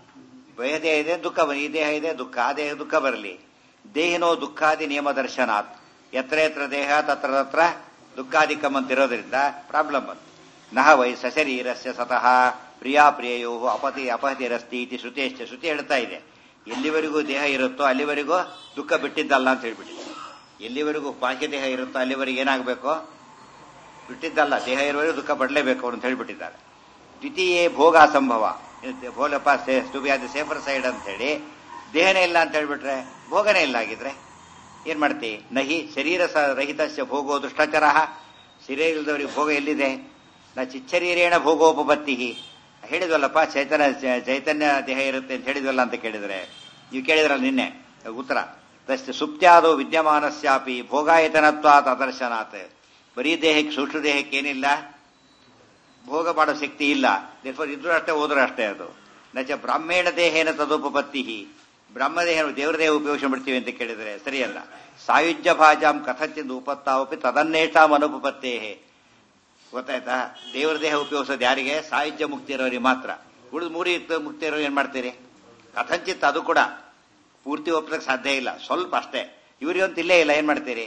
ದೇಹ ಇದೆ ದುಃಖ ಈ ದೇಹ ಇದೆ ದುಃಖ ಆ ದೇಹ ದುಃಖ ಬರಲಿ ದೇಹಿನೋ ದುಃಖಾದಿ ನಿಯಮ ದರ್ಶನಾತ್ ಎತ್ರ ಎತ್ರ ದೇಹ ತತ್ರ ತತ್ರ ದುಃಖಾಧಿಕಂ ಅಂತ ಇರೋದ್ರಿಂದ ಪ್ರಾಬ್ಲಮ್ ಬಂತು ನಹ ವೈ ಸಶರೀರಸ್ಯ ಸತಃ ಪ್ರಿಯಾ ಪ್ರಿಯಯೋ ಅಪತಿ ಅಪಹತಿರಸ್ತಿ ಇತಿ ಶ್ರುತೇಶ್ಚ ಶ್ರುತಿ ಹೇಳ್ತಾ ಇದೆ ಎಲ್ಲಿವರೆಗೂ ದೇಹ ಇರುತ್ತೋ ಅಲ್ಲಿವರೆಗೂ ದುಃಖ ಬಿಟ್ಟಿದ್ದಲ್ಲ ಅಂತ ಹೇಳ್ಬಿಟ್ಟಿದೆ ಎಲ್ಲಿವರೆಗೂ ಬಾಹ್ಯ ದೇಹ ಇರುತ್ತೋ ಅಲ್ಲಿವರೆಗೆ ಏನಾಗಬೇಕು ಬಿಟ್ಟಿದ್ದಲ್ಲ ದೇಹ ಇರುವವರೆಗೂ ದುಃಖ ಪಡಲೇಬೇಕು ಅಂತ ಹೇಳ್ಬಿಟ್ಟಿದ್ದಾರೆ ದ್ವಿತೀಯೇ ಭೋಗ ಅಸಂಭವ ಭೋಲಪ್ಪ ಟು ಬಿ ಆದ ಸೇಫರ್ ಸೈಡ್ ಅಂತ ಹೇಳಿ ದೇಹನೇ ಇಲ್ಲ ಅಂತ ಹೇಳ್ಬಿಟ್ರೆ ಭೋಗನೇ ಇಲ್ಲ ಆಗಿದ್ರೆ ಏನ್ ಮಾಡ್ತಿ ನಹಿ ಶರೀರ ರಹಿತಸ್ಯ ಭೋಗೋ ದುಷ್ಟಚರ ಶರೀರ ಇಲ್ಲದವರಿಗೆ ಭೋಗ ಎಲ್ಲಿದೆ ನ ಚಿಚ್ಚರೀರೇಣ ಭೋಗೋಪಪತ್ತಿ ಹೇಳಿದ್ವಲ್ಲಪ್ಪ ಚೈತನ್ಯ ಚೈತನ್ಯ ದೇಹ ಇರುತ್ತೆ ಅಂತ ಹೇಳಿದ್ವಲ್ಲ ಅಂತ ಕೇಳಿದ್ರೆ ನೀವು ಕೇಳಿದ್ರಲ್ಲ ನಿನ್ನೆ ಉತ್ತರ ತಸ್ಯ ಸುಪ್ತ್ಯಾದೋ ವಿದ್ಯಮಾನಸ್ಯಾಪಿ ಭೋಗಾಯತನತ್ವಾತ್ ಅದರ್ಶನಾತ್ ಬರೀ ದೇಹಕ್ಕೆ ಸೂಕ್ಷ್ಮ ದೇಹಕ್ಕೆ ಏನಿಲ್ಲ ಭೋಗ ಮಾಡೋ ಶಕ್ತಿ ಇಲ್ಲ ಇದ್ರು ಅಷ್ಟೇ ಹೋದ್ರು ಅಷ್ಟೇ ಅದು ನಚ ಬ್ರಾಹ್ಮಣ ದೇಹೇನ ತದುಪಪತ್ತಿ ಬ್ರಹ್ಮದೇಹ ದೇವರ ದೇಹ ಉಪಯೋಗ ಮಾಡ್ತೀವಿ ಅಂತ ಕೇಳಿದ್ರೆ ಸರಿಯಲ್ಲ ಸಾಯುಜ್ಯ ಭಾಜಾಂ ಕಥಚಿಂದ ಉಪತ್ತಾವಪಿ ತದನ್ನೇಷಾಂ ಅನುಪಪತ್ತೇ ಗೊತ್ತಾಯ್ತಾ ದೇವರ ದೇಹ ಉಪಯೋಗಿಸೋದು ಯಾರಿಗೆ ಸಾಯುಜ್ಯ ಮುಕ್ತಿ ಇರೋರಿಗೆ ಮಾತ್ರ ಉಳಿದ ಮೂರಿ ಮುಕ್ತಿ ಇರೋರು ಏನ್ ಮಾಡ್ತೀರಿ ಕಥಂಚಿತ್ ಅದು ಕೂಡ ಪೂರ್ತಿ ಒಪ್ಪದಕ್ಕೆ ಸಾಧ್ಯ ಇಲ್ಲ ಸ್ವಲ್ಪ ಅಷ್ಟೇ ಇವ್ರಿಗಂತ ಇಲ್ಲೇ ಇಲ್ಲ ಏನ್ ಮಾಡ್ತೀರಿ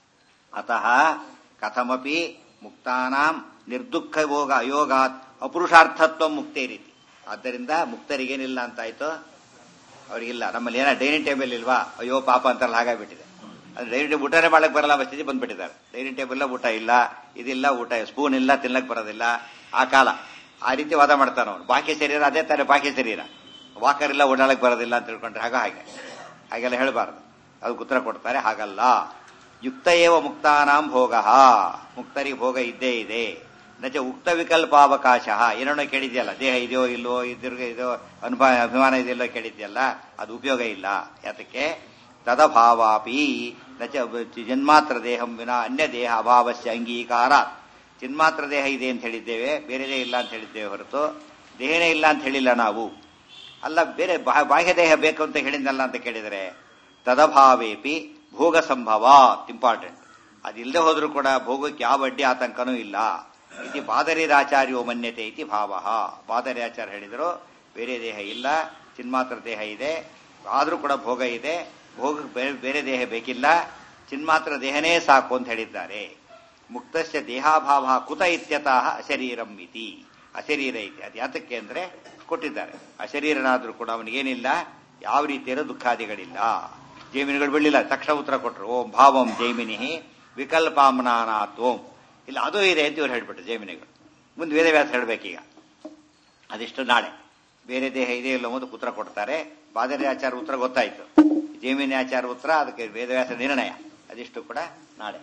ಅತಃ ಕಥಮಪಿ ಮುಕ್ತಾನಾಂ ನಿರ್ದುಃಖ ಯೋಗ ಅಯೋಗಾತ್ ಅಪುರುಷಾರ್ಥತ್ವ ಮುಕ್ತೇ ರೀತಿ ಆದ್ದರಿಂದ ಮುಕ್ತರಿಗೇನಿಲ್ಲ ಅಂತಾಯ್ತು ಅವ್ರಿಗಿಲ್ಲ ನಮ್ಮಲ್ಲಿ ಏನೋ ಡೈನಿಂಗ್ ಟೇಬಲ್ ಇಲ್ವಾ ಅಯ್ಯೋ ಪಾಪ ಅಂತಾರಲ್ಲ ಹಾಗಾಗ್ಬಿಟ್ಟಿದೆ ಅದು ಡೈನಿಂಗ್ ಟೇಬಲ್ ಊಟನೇ ಮಾಡಕ್ ಬರಲ್ಲ ಸ್ಥಿತಿ ಬಂದ್ಬಿಟ್ಟಿದ್ದಾರೆ ಡೈನಿಂಗ್ ಟೇಬಲ್ ಊಟ ಇಲ್ಲ ಇದಿಲ್ಲ ಊಟ ಸ್ಪೂನ್ ಇಲ್ಲ ತಿನ್ನಕ್ ಬರೋದಿಲ್ಲ ಆ ಕಾಲ ಆ ರೀತಿ ವಾದ ಮಾಡ್ತಾನೆ ಅವನು ಬಾಕಿ ಶರೀರ ಅದೇ ತರ ಬಾಕಿ ಶರೀರ ವಾಕರ್ ಇಲ್ಲ ಓಡಾಡಕ್ ಬರೋದಿಲ್ಲ ಅಂತ ತಿಳ್ಕೊಂಡ್ರೆ ಆಗ ಹಾಗೆ ಹಾಗೆಲ್ಲ ಹೇಳಬಾರದು ಅದಕ್ಕೆ ಉತ್ತರ ಕೊಡ್ತಾರೆ ಹಾಗಲ್ಲ ಯುಕ್ತ ಏವ ಮುಕ್ತಾನಾಂ ಭೋಗ ಮುಕ್ತರಿಗೆ ಭೋಗ ಇದ್ದೇ ಇದೆ ನಚ ಉಕ್ತ ವಿಕಲ್ಪಾವಕಾಶ ಏನೋ ಕೇಳಿದ್ಯಲ್ಲ ದೇಹ ಇದೆಯೋ ಇಲ್ಲೋ ಇದ್ರಿಗೆ ಇದೋ ಅನುಭವ ಅಭಿಮಾನ ಇದೆಯಲ್ಲೋ ಕೇಳಿದ್ಯಲ್ಲ ಅದು ಉಪಯೋಗ ಇಲ್ಲ ಯಾತಕ್ಕೆ ತದಭಾವಾಪಿ ನಚ ಜನ್ಮಾತ್ರ ದೇಹಂ ವಿನ ಅನ್ಯ ದೇಹ ಅಭಾವಸ್ಯ ಅಂಗೀಕಾರ ಚಿನ್ಮಾತ್ರ ದೇಹ ಇದೆ ಅಂತ ಹೇಳಿದ್ದೇವೆ ಬೇರೆದೇ ಇಲ್ಲ ಅಂತ ಹೇಳಿದ್ದೇವೆ ಹೊರತು ದೇಹನೇ ಇಲ್ಲ ಅಂತ ಹೇಳಿಲ್ಲ ನಾವು ಅಲ್ಲ ಬೇರೆ ಬಾ- ಬಾಹ್ಯ ದೇಹ ಬೇಕು ಅಂತ ಹೇಳಿದ್ನಲ್ಲ ಅಂತ ಕೇಳಿದರೆ ತದಭಾವೇಪಿ ಭೋಗ ಸಂಭವ ಇಂಪಾರ್ಟೆಂಟ್ ಅದಿಲ್ಲದೆ ಹೋದ್ರೂ ಕೂಡ ಭೋಗಕ್ಕೆ ಯಾವ ಅಡ್ಡಿ ಆತಂಕನೂ ಇಲ್ಲ ಇತಿ ಪಾದರಿರಾಚಾರ್ಯೋ ಮನ್ಯತೆ ಇತಿ ಭಾವ ಪಾದರಿಯಾಚಾರ್ಯ ಹೇಳಿದರು ಬೇರೆ ದೇಹ ಇಲ್ಲ ಚಿನ್ಮಾತ್ರ ದೇಹ ಇದೆ ಆದರೂ ಕೂಡ ಭೋಗ ಇದೆ ಭೋಗಕ್ಕೆ ಬೇರೆ ಬೇರೆ ದೇಹ ಬೇಕಿಲ್ಲ ಚಿನ್ಮಾತ್ರ ದೇಹನೇ ಸಾಕು ಅಂತ ಹೇಳಿದ್ದಾರೆ ಮುಕ್ತಸ್ಯ ದೇಹಾಭಾವ ಕುತ ಇತ್ಯತಃ ಅಶರೀರಂ ಇತಿ ಅಶರೀರ ಇತಿ ಅದು ಯಾತಕ್ಕೆ ಅಂದ್ರೆ ಕೊಟ್ಟಿದ್ದಾರೆ ಅಶರೀರನಾದ್ರೂ ಕೂಡ ಅವನಿಗೇನಿಲ್ಲ ಯಾವ ರೀತಿಯ ದುಃಖಾದಿಗಳಿಲ್ಲ ಜೈಮಿನಿಗಳು ಬಿಡಲಿಲ್ಲ ತಕ್ಷಣ ಉತ್ತರ ಕೊಟ್ಟರು ಓಂ ಭಾವಂ ಜೈಮಿನಿ ವಿಕಲ್ಪಾಮ್ನಾನಾತ್ ಓಂ ಇಲ್ಲ ಅದು ಇದೆ ಅಂತ ಇವ್ರು ಹೇಳ್ಬಿಟ್ರು ಜೈಮಿನಿಗಳು ಮುಂದೆ ವೇದವ್ಯಾಸ ಹೇಳ್ಬೇಕೀಗ ಅದಿಷ್ಟು ನಾಳೆ ಬೇರೆ ದೇಹ ಇದೆ ಇಲ್ಲ ಒಂದು ಉತ್ತರ ಕೊಡ್ತಾರೆ ಬಾದರಿ ಆಚಾರ ಉತ್ತರ ಗೊತ್ತಾಯ್ತು ಜೈಮಿನಿ ಆಚಾರ ಉತ್ತರ ಅದಕ್ಕೆ ವೇದವ್ಯಾಸ ನಿರ್ಣಯ ಅದಿಷ್ಟು ಕೂಡ ನಾಳೆ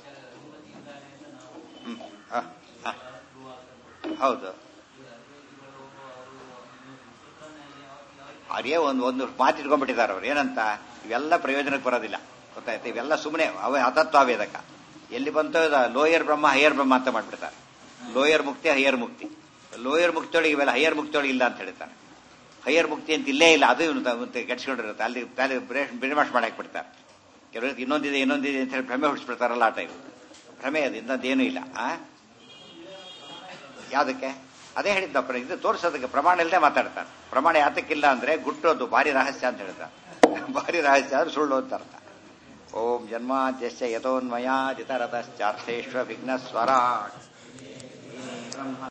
ಹ್ಮ್ ಹ, ಹ. ಹೌದು ಅವರೇ ಒಂದು ಒಂದು ಮಾತು ಇಟ್ಕೊಂಡ್ಬಿಟ್ಟಿದ್ದಾರೆ ಅವ್ರು ಏನಂತ ಇವೆಲ್ಲ ಪ್ರಯೋಜನಕ್ಕೆ ಬರೋದಿಲ್ಲ ಗೊತ್ತಾಯ್ತು ಇವೆಲ್ಲ ಸುಮ್ಮನೆ ಅವ ಅತತ್ವಾವೇದಕ ಎಲ್ಲಿ ಬಂತೋ ಲೋಯರ್ ಬ್ರಹ್ಮ ಹೈಯರ್ ಬ್ರಹ್ಮ ಅಂತ ಮಾಡ್ಬಿಡ್ತಾರೆ ಲೋಯರ್ ಮುಕ್ತಿ ಹೈಯರ್ ಮುಕ್ತಿ ಲೋಯರ್ ಮುಕ್ತಿಯೊಳಗೆ ಇವೆಲ್ಲ ಹೈಯರ್ ಮುಕ್ತಿಯೊಳಗೆ ಇಲ್ಲ ಅಂತ ಹೇಳ್ತಾರೆ ಹೈಯರ್ ಮುಕ್ತಿ ಅಂತ ಇಲ್ಲೇ ಇಲ್ಲ ಅದು ಇವನು ಮತ್ತೆ ಕೆಡ್ಸ್ಕೊಂಡಿರುತ್ತೆ ಅಲ್ಲಿ ತಲೆ ಬ್ರೇಮಾಶ್ ಮಾಡಾಕ್ ಬಿಡ್ತಾರೆ ಕೆಲವ್ರಿಗೆ ಇನ್ನೊಂದಿದೆ ಇನ್ನೊಂದಿದೆ ಅಂತ ಹೇಳಿ ಭ್ರಮೆ ಹುಟ್ಟಿಸ್ಬಿಡ್ತಾರಲ್ಲ ಆ ಟೈಮ್ ಭ್ರಮೆ ಅದು ಇನ್ನೊಂದೇನೂ ಇಲ್ಲ ಆ ಯಾವ್ದಕ್ಕೆ ಅದೇ ಹೇಳಿದ್ದಪ್ಪ ಇದು ತೋರಿಸೋದಕ್ಕೆ ಪ್ರಮಾಣ ಇಲ್ಲದೆ ಮಾತಾಡ್ತಾನೆ ಪ್ರಮಾಣ ಯಾತಕ್ಕಿಲ್ಲ ಅಂದ್ರೆ ಗುಟ್ಟೋದು ಭಾರಿ ರಹಸ್ಯ ಅಂತ ಹೇಳ್ತಾರೆ ಭಾರಿ ರಹಸ್ಯ ಅಂದ್ರೆ ಸುಳ್ಳು ಅಂತ ಅರ್ಥ ಓಂ ಜನ್ಮಾದ್ಯಶ್ಚ ಯಥೋನ್ಮಯಾದಿತರತಶ್ಚಾರ್ಥೇಶ್ವ ವಿಘ್ನ ಸ್ವರಾಟ್